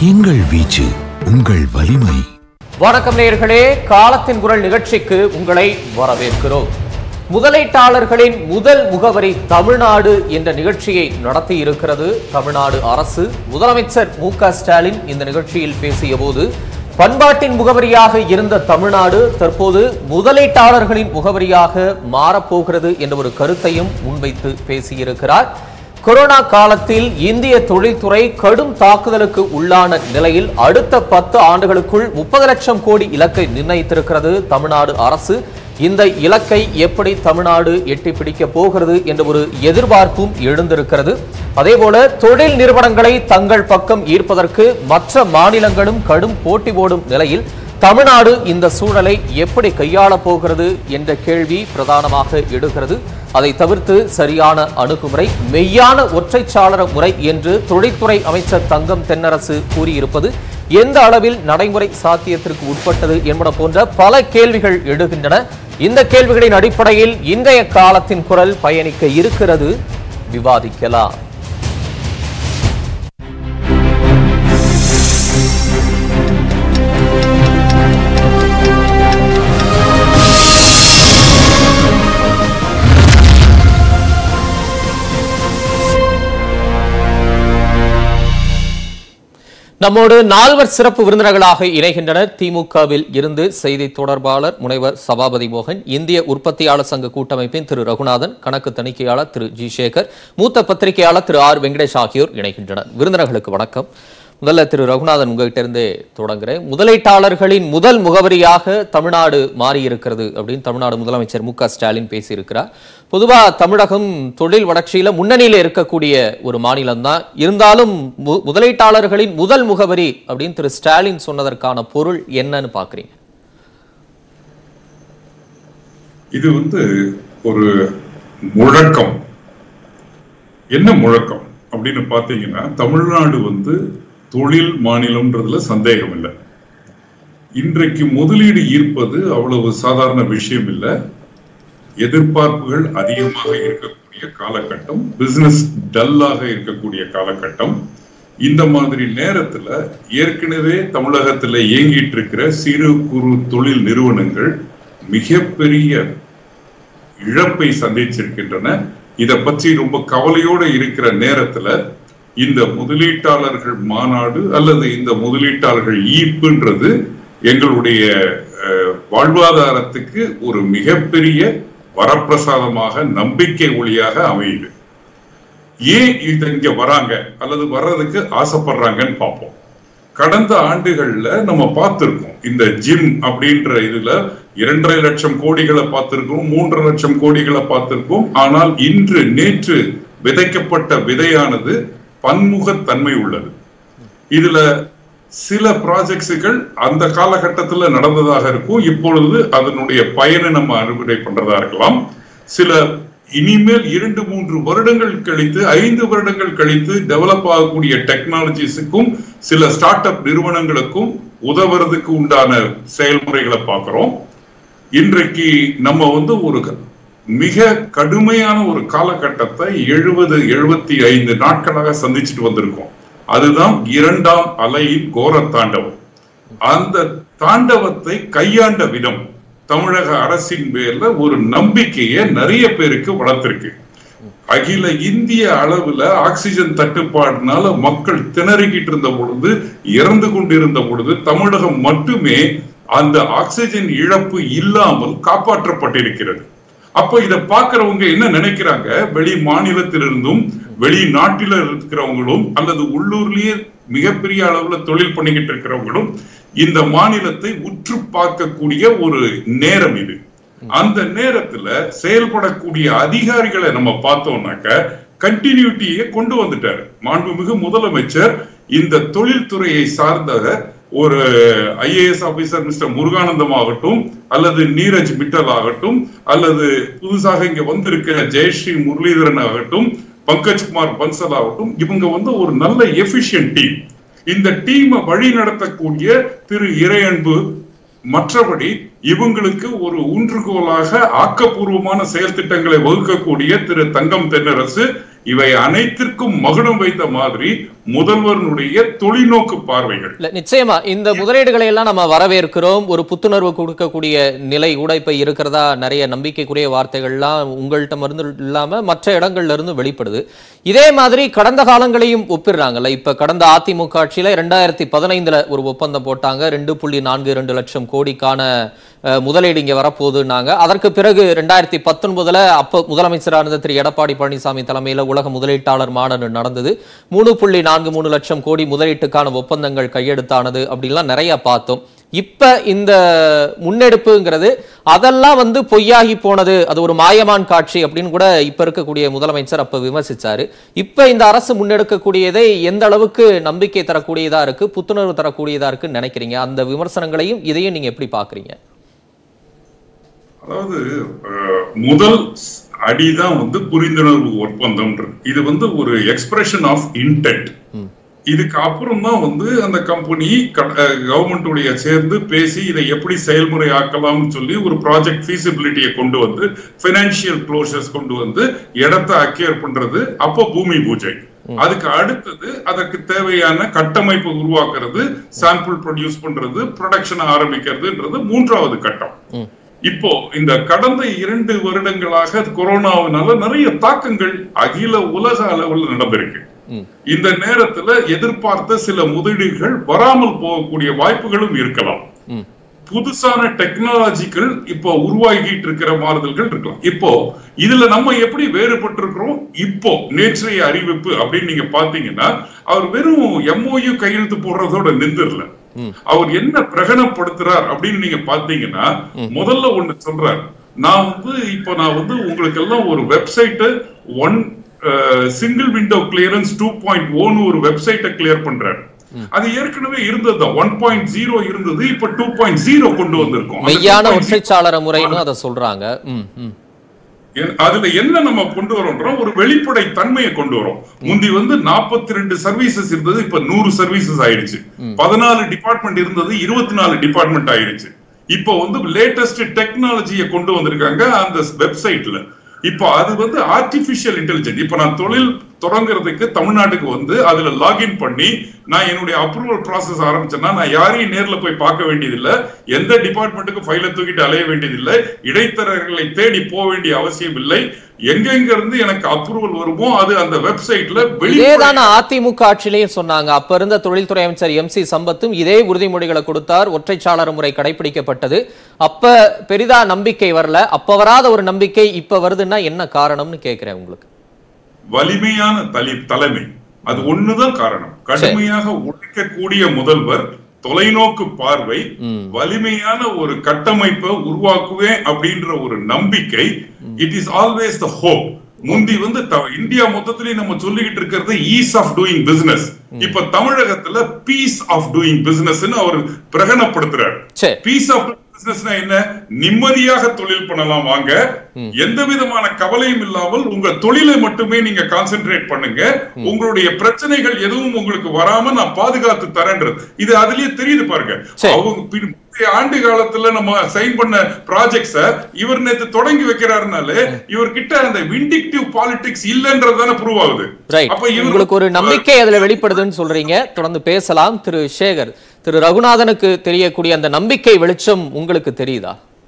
எங்கள் வீச்சு உங்கள் வலிமை வணக்கம் நேயர்களே காலத்தின் குரல் நிகழ்ச்சிக்கு உங்களை வரவேற்கிறோம் முதலீட்டாளர்களின் முதல் முகவரி தமிழ்நாடு என்ற நிகழ்ச்சியை நடத்தி இருக்கிறது தமிழ்நாடு அரசு முதலமைச்சர் மு க ஸ்டாலின் இந்த நிகழ்ச்சியில் பேசிய போது பண்பாட்டின் முகவரியாக இருந்த தமிழ்நாடு தற்போது முதலீட்டாளர்களின் முகவரியாக மாறப்போகிறது என்ற ஒரு கருத்தையும் முன்வைத்து பேசியிருக்கிறார் கொரோனா காலத்தில் இந்திய தொழில்துறை கடும் தாக்குதலுக்கு உள்ளான நிலையில் அடுத்த பத்து ஆண்டுகளுக்குள் முப்பது லட்சம் கோடி இலக்கை நிர்ணயித்திருக்கிறது தமிழ்நாடு அரசு இந்த இலக்கை எப்படி தமிழ்நாடு எட்டி பிடிக்க போகிறது என்ற ஒரு எதிர்பார்ப்பும் எழுந்திருக்கிறது அதேபோல தொழில் நிறுவனங்களை தங்கள் பக்கம் ஈர்ப்பதற்கு மற்ற மாநிலங்களும் கடும் போட்டி போடும் நிலையில் தமிழ்நாடு இந்த சூழலை எப்படி கையாளப் போகிறது என்ற கேள்வி பிரதானமாக எடுக்கிறது அதை தவிர்த்து சரியான அணுகுமுறை மெய்யான ஒற்றைச்சாளர முறை என்று தொழில்துறை அமைச்சர் தங்கம் தென்னரசு கூறியிருப்பது எந்த அளவில் நடைமுறை சாத்தியத்திற்கு உட்பட்டது என்பன போன்ற பல கேள்விகள் எழுகின்றன இந்த கேள்விகளின் அடிப்படையில் இன்றைய காலத்தின் குரல் பயணிக்க இருக்கிறது விவாதிக்கலாம் நம்மோடு நால்வர் சிறப்பு விருந்தினர்களாக இணைகின்றனர் திமுகவில் இருந்து செய்தி தொடர்பாளர் முனைவர் சபாபதி மோகன் இந்திய உற்பத்தியாளர் சங்க கூட்டமைப்பின் திரு ரகுநாதன் கணக்கு தணிக்கையாளர் திரு ஜி சேகர் மூத்த பத்திரிகையாளர் திரு ஆர் வெங்கடேஷ் ஆகியோர் இணைகின்றனர் விருந்தினர்களுக்கு வணக்கம் முதல்ல திரு ரகுநாதன் உங்ககிட்ட இருந்தே தொடங்குறேன் முதலீட்டாளர்களின் முதல் முகவரியாக தமிழ்நாடு மாறியிருக்கிறது அப்படின்னு தமிழ்நாடு முதலமைச்சர் மு க ஸ்டாலின் பேசியிருக்கிறார் பொதுவா தமிழகம் தொழில் வளர்ச்சியில முன்னணியில இருக்கக்கூடிய ஒரு மாநிலம் தான் இருந்தாலும் மு- முதலீட்டாளர்களின் முதல் முகவரி அப்படின்னு திரு ஸ்டாலின் சொன்னதற்கான பொருள் என்னன்னு பாக்குறீங்க இது வந்து ஒரு முழக்கம் என்ன முழக்கம் அப்படின்னு பாத்தீங்கன்னா தமிழ்நாடு வந்து தொழில் மாநிலம்ன்றதுல சந்தேகம் இல்லை இன்றைக்கு முதலீடு ஈர்ப்பது அவ்வளவு சாதாரண விஷயம் இல்லை எதிர்பார்ப்புகள் அதிகமாக இருக்கக்கூடிய காலகட்டம் பிசினஸ் டல்லாக இருக்கக்கூடிய காலகட்டம் இந்த மாதிரி நேரத்துல ஏற்கனவே தமிழகத்துல இயங்கிட்டு இருக்கிற சிறு குறு தொழில் நிறுவனங்கள் மிகப்பெரிய இழப்பை சந்திச்சிருக்கின்றன இத பற்றி ரொம்ப கவலையோட இருக்கிற நேரத்துல இந்த முதலீட்டாளர்கள் மாநாடு அல்லது இந்த முதலீட்டாளர்கள் ஈர்ப்புன்றது எங்களுடைய அஹ், வாழ்வாதாரத்துக்கு ஒரு மிகப்பெரிய வரப்பிரசாதமாக நம்பிக்கை ஒளியாக அமையுது ஏன் இது இங்க வராங்க அல்லது வர்றதுக்கு ஆசைப்படுறாங்கன்னு பார்ப்போம் கடந்த ஆண்டுகள்ல நம்ம பார்த்திருக்கோம் இந்த ஜிம் அப்படின்ற இதுல இரண்டரை லட்சம் கோடிகளை பார்த்திருக்கோம் மூன்றரை லட்சம் கோடிகளை பார்த்திருக்கோம் ஆனால் இன்று நேற்று விதைக்கப்பட்ட விதையானது பன்முகத்தன்மை உள்ளது இதுல சில ப்ராஜெக்ட்ஸுகள் அந்த காலகட்டத்துல நடந்ததாக இருக்கும் இப்பொழுது அதனுடைய பயனை நம்ம அறுவடை பண்றதா இருக்கலாம் சில இனிமேல் இரண்டு மூன்று வருடங்கள் கழித்து ஐந்து வருடங்கள் கழித்து டெவலப் ஆகக்கூடிய டெக்னாலஜிஸுக்கும் சில ஸ்டார்ட் அப் நிறுவனங்களுக்கும் உதவுறதுக்கு உண்டான செயல்முறைகளை பார்க்கிறோம் இன்றைக்கு நம்ம வந்து ஒரு க- மிக கடுமையான ஒரு காலகட்டத்தை எழுபது எழுபத்தி ஐந்து நாட்களாக சந்திச்சுட்டு வந்திருக்கோம் அதுதான் இரண்டாம் அலையின் கோர தாண்டவம் அந்த தாண்டவத்தை கையாண்ட விதம் தமிழக அரசின் பேர்ல ஒரு நம்பிக்கையை நிறைய பேருக்கு வளர்த்திருக்கு அகில இந்திய அளவுல ஆக்சிஜன் தட்டுப்பாடுனால மக்கள் திணறிக்கிட்டு இருந்த பொழுது இறந்து கொண்டிருந்த பொழுது தமிழகம் மட்டுமே அந்த ஆக்சிஜன் இழப்பு இல்லாமல் காப்பாற்றப்பட்டிருக்கிறது அப்ப இத பாக்குறவங்க என்ன நினைக்கிறாங்க வெளி மாநிலத்திலிருந்தும் வெளிநாட்டில இருக்கிறவங்களும் அல்லது உள்ளூர்லயே மிகப்பெரிய அளவுல தொழில் பண்ணிக்கிட்டு இருக்கிறவங்களும் இந்த மாநிலத்தை உற்று பார்க்கக்கூடிய ஒரு நேரம் இது அந்த நேரத்துல செயல்படக்கூடிய அதிகாரிகளை நம்ம பார்த்தோம்னாக்க கண்டினியூட்டியை கொண்டு வந்துட்டாரு மாண்புமிகு முதலமைச்சர் இந்த தொழில்துறையை சார்ந்த ஒரு ஐஏஎஸ் ஆபீசர் மிஸ்டர் முருகானந்தம் ஆகட்டும் அல்லது நீரஜ் மிட்டல் ஆகட்டும் அல்லது புதுசாக இங்க வந்திருக்கிற ஜெயஸ்ரீ முரளிதரன் ஆகட்டும் பங்கஜ்குமார் பன்சல் ஆகட்டும் இவங்க வந்து ஒரு நல்ல எஃபிஷியன்ட் டீம் இந்த டீமை வழி நடத்தக்கூடிய திரு இறையன்பு மற்றபடி இவங்களுக்கு ஒரு ஊன்றுகோலாக ஆக்கப்பூர்வமான செயல் திட்டங்களை வகுக்கக்கூடிய திரு தங்கம் தென்னரசு இவை அனைத்திற்கும் மகுடம் வைத்த மாதிரி முதல்வருடைய தொலைநோக்கு பார்வைகள் இல்ல நிச்சயமா இந்த முதலீடுகளை எல்லாம் நம்ம வரவேற்கிறோம் ஒரு புத்துணர்வு கொடுக்கக்கூடிய நிலை கூட இப்ப இருக்கிறதா நிறைய நம்பிக்கைக்குரிய வார்த்தைகள்லாம் உங்கள்கிட்ட மருந்து இல்லாம மற்ற இடங்கள்ல இருந்து வெளிப்படுது இதே மாதிரி கடந்த காலங்களையும் ஒப்பிடுறாங்கல்ல இப்ப கடந்த அதிமுக ஆட்சியில ரெண்டாயிரத்தி பதினைந்துல ஒரு ஒப்பந்தம் போட்டாங்க ரெண்டு புள்ளி நான்கு ரெண்டு லட்சம் கோடிக்கான அஹ், முதலீடு இங்க வரப்போகுதுன்னாங்க அதற்கு பிறகு ரெண்டாயிரத்தி பத்தொன்பதுல அப்போ முதலமைச்சராக இருந்த திரு எடப்பாடி பழனிசாமி தலைமையில உலக முதலீட்டாளர் மாநாடு நடந்தது மூணு புள்ளி நான்கு மூணு லட்சம் கோடி முதலீட்டுக்கான ஒப்பந்தங்கள் கையெழுத்தானது அப்படின்லாம் நிறைய பார்த்தோம் இப்ப இந்த முன்னெடுப்புங்கிறது அதெல்லாம் வந்து பொய்யாகி போனது அது ஒரு மாயமான் காட்சி அப்படின்னு கூட இப்ப இருக்கக்கூடிய முதலமைச்சர் அப்ப விமர்சிச்சாரு இப்ப இந்த அரசு முன்னெடுக்கக்கூடியதை எந்த அளவுக்கு நம்பிக்கை தரக்கூடியதா இருக்கு புத்துணர்வு தரக்கூடியதா இருக்குன்னு நினைக்கிறீங்க அந்த விமர்சனங்களையும் இதையும் நீங்க எப்படி பாக்குறீங்க அதாவது அஹ், முதல் அடிதான் வந்து புரிந்துணர்வு ஒப்பந்தம்ன்றது இது வந்து ஒரு எக்ஸ்பிரஷன் ஆஃப் இன்டென்ட் இதுக்கு அப்புறம் தான் வந்து அந்த கம்பெனி கவர்மெண்ட் உடைய சேர்ந்து பேசி இதை எப்படி செயல்முறை ஆக்கலாம்னு சொல்லி ஒரு ப்ராஜெக்ட் ஃபீசிபிலிட்டியை கொண்டு வந்து பினான்சியல் க்ளோசர்ஸ் கொண்டு வந்து இடத்தை அக்யூர் பண்றது அப்போ பூமி பூஜை அதுக்கு அடுத்தது அதற்கு தேவையான கட்டமைப்பு உருவாக்குறது சாம்பிள் ப்ரொடியூஸ் பண்றது ப்ரொடக்ஷன் ஆரம்பிக்கிறதுன்றது மூன்றாவது கட்டம் இப்போ இந்த கடந்த இரண்டு வருடங்களாக கொரோனாவினால நிறைய தாக்கங்கள் அகில உலக அளவில் நடந்திருக்கு ம். இந்த நேரத்துல எதிர்பார்த்த சில முதலீடுகள் வராமல் போகக்கூடிய வாய்ப்புகளும் இருக்கலாம் ம். புதுசான டெக்னாலஜிகள் இப்போ உருவாகிட்டு இருக்கிற மாறுதல்கள் இருக்கலாம் இப்போ இதுல நம்ம எப்படி வேறுபட்டிருக்கிறோம் இப்போ நேற்றைய அறிவிப்பு அப்படின்னு நீங்க பாத்தீங்கன்னா அவர் வெறும் எம்ஓயு கையெழுத்து போடுறதோட நின்றுல அவர் என்ன பிரகடனப்படுத்துறார் அப்படின்னு நீங்க பாத்தீங்கன்னா முதல்ல ஒண்ணு சொல்றார் நான் வந்து இப்போ நான் வந்து உங்களுக்கு எல்லாம் ஒரு website one single window clearance two point ஓன்னு ஒரு வெப்சைட்டை கிளியர் பண்றாரு அது ஏற்கனவே இருந்தது ஒன் பாயிண்ட் ஜீரோ இருந்தது இப்ப டூ பாயிண்ட் ஜீரோ கொண்டு வந்திருக்கோம் அந்த மெய்யான 2.0 ஒற்றைச்சாளர முறைன்னு அதை சொல்றாங்க ம் ம் என்- அதுல என்ன நம்ம கொண்டு வரோம்ன்றோம் ஒரு வெளிப்படை தன்மையை கொண்டு வரோம் முந்தி வந்து 42 ரெண்டு சர்வீசஸ் இருந்தது இப்ப நூறு சர்வீசஸ் ஆயிடுச்சு பதினாலு டிபார்ட்மெண்ட் இருந்தது இருபத்தி நாலு டிபார்ட்மெண்ட் ஆயிடுச்சு இப்போ வந்து லேட்டஸ்ட் டெக்னாலஜியை கொண்டு வந்திருக்காங்க அந்த வெப்சைட்ல இப்போ அது வந்து ஆர்டிபிஷியல் இன்டெலிஜென்ஸ் இப்போ நான் தொழில் தொடங்குறதுக்கு தமிழ்நாட்டுக்கு வந்து அதுல லாகின் பண்ணி நான் என்னுடைய அப்ரூவல் ப்ராசஸ் ஆரம்பிச்சேன்னா நான் யாரையும் நேர்ல போய் பார்க்க வேண்டியதில்லை எந்த டிபார்ட்மெண்ட்டுக்கும் ஃபைலை தூக்கிட்டு அலைய வேண்டியதில்லை இடைத்தரகர்களை தேடி போக வேண்டிய அவசியம் இல்லை எங்கெங்க இருந்து எனக்கு அப்ரூவல் வருமோ அது அந்த வெப்சைட்ல இதேதான அதிமுக ஆட்சியிலையும் சொன்னாங்க அப்ப இருந்த தொழில்துறை அமைச்சர் எம் சி சம்பத்தும் இதே உறுதிமொழிகளை கொடுத்தார் ஒற்றைச்சாளர முறை கடைபிடிக்கப்பட்டது அப்ப பெரிதா நம்பிக்கை வரல அப்ப வராத ஒரு நம்பிக்கை இப்ப வருதுன்னா என்ன காரணம்னு கேக்குறேன் உங்களுக்கு வலிமையான தலி தலைமை அது ஒண்ணுதான் காரணம் கடுமையாக உழைக்கக்கூடிய முதல்வர் தொலைநோக்கு பார்வை வலிமையான ஒரு கட்டமைப்பை உருவாக்குவேன் அப்படின்ற ஒரு நம்பிக்கை it is always the hope முந்தி வந்து த- இந்தியா மொத்தத்திலேயே நம்ம சொல்லிக்கிட்டு இருக்கிறது ஈஸ் ஆஃப் டூயிங் பிசினஸ் இப்ப தமிழகத்துல பீஸ் ஆஃப் டூயிங் பிசினஸ் அவர் பிரகடனப்படுத்துறாரு சரி பீஸ் ஆஃப் பிசினஸ்னா என்ன நிம்மதியாக தொழில் பண்ணலாம் வாங்க எந்த விதமான கவலையும் இல்லாமல் உங்க தொழிலை மட்டுமே நீங்க கான்சென்ட்ரேட் பண்ணுங்க உங்களுடைய பிரச்சனைகள் எதுவும் உங்களுக்கு வராம நான் பாதுகாத்து தரேன்றது இது அதுலயே தெரியுது பாருங்க சரி. அவங்க பின் முந்தைய ஆண்டு காலத்துல நம்ம சைன் பண்ண ப்ராஜெக்ட்ஸ இவர் நேத்து தொடங்கி வைக்கிறாருனாலே இவர்கிட்ட அந்த விண்டிக்டிவ் பாலிடிக்ஸ் இல்லன்றதுதானே ப்ரூவ் ஆகுது ரைட் அப்ப இவரு- உங்களுக்கு ஒரு நம்பிக்கை அதுல வெளிப்படுதுன்னு சொல்றீங்க தொடர்ந்து பேசலாம் திரு சேகர் திரு ரகுநாதனுக்கு தெரியக்கூடிய அந்த நம்பிக்கை வெளிச்சம் உங்களுக்கு தெரியுதா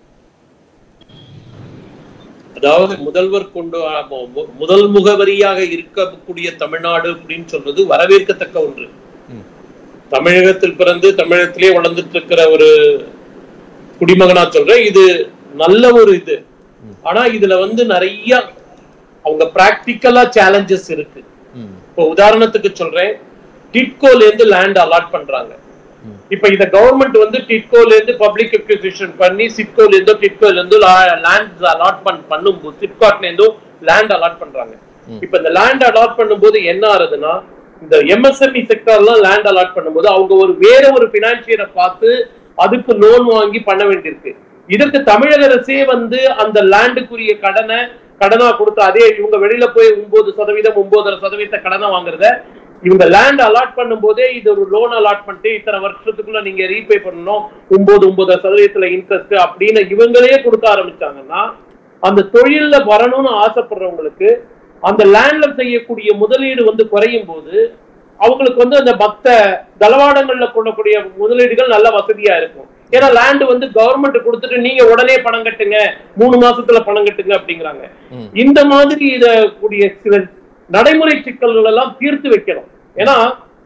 அதாவது முதல்வர் கொண்டு வ- மு- மு- முதல் முகவரியாக இருக்கக்கூடிய தமிழ்நாடு அப்படின்னு சொல்றது வரவேற்கத்தக்க ஒன்று தமிழகத்தில் பிறந்து தமிழகத்திலே வளர்ந்துட்டு இருக்கிற ஒரு குடிமகனா சொல்றேன் இது நல்ல ஒரு இது ஆனா இதுல வந்து நிறைய அவங்க பிராக்டிக்கலா சேலஞ்சஸ் இருக்கு ம். இப்போ உதாரணத்துக்கு சொல்றேன் டிட்கோல இருந்து லேண்ட் அலாட் பண்றாங்க இப்ப இத கவர்மெண்ட் வந்து டிட்கோல இருந்து பப்ளிக் அக்விசிஷன் பண்ணி சிட்கோல இருந்து டிட்கோல இருந்து லேண்ட் அலாட்மெண்ட் பண்ணும்போது சிட்காட்ல இருந்தும் லேண்ட் அலாட் பண்றாங்க இப்ப இந்த லேண்ட் அலாட் பண்ணும்போது என்ன ஆகுதுன்னா இந்த எம்எஸ்எம்இ செக்டர்லாம் லேண்ட் அலாட் பண்ணும்போது அவங்க ஒரு வேற ஒரு பினான்சியரை பார்த்து அதுக்கு லோன் வாங்கி பண்ண வேண்டியிருக்கு இதற்கு தமிழக அரசே வந்து அந்த லேண்டுக்குரிய கடனை கடனா கொடுத்து அதே இவங்க வெளியில போய் ஒன்பது சதவீதம் ஒன்பதரை சதவீதத்தை கடனை வாங்குறத இவங்க லேண்ட் அலாட் பண்ணும்போதே இது ஒரு லோன் அலாட் பண்ணிட்டு இத்தனை வருஷத்துக்குள்ள நீங்க ரீபே பண்ணணும் ஒன்பது ஒன்பது சதவீதத்துல இன்ட்ரெஸ்ட் அப்படின்னு இவங்களே கொடுக்க ஆரம்பிச்சாங்கன்னா அந்த தொழில்ல வரணும்னு ஆசைப்படுறவங்களுக்கு அந்த லேண்ட்ல செய்யக்கூடிய முதலீடு வந்து குறையும் போது அவங்களுக்கு வந்து அந்த மத்த தளவாடங்கள்ல கொள்ளக்கூடிய முதலீடுகள் நல்ல வசதியா இருக்கும் ஏன்னா லேண்ட் வந்து கவர்மெண்ட் கொடுத்துட்டு நீங்க உடனே பணம் கட்டுங்க மூணு மாசத்துல பணம் கட்டுங்க அப்படிங்கிறாங்க ம். இந்த மாதிரி இத கூடிய சில நடைமுறை சிக்கல்கள் எல்லாம் தீர்த்து வைக்கணும் ஏன்னா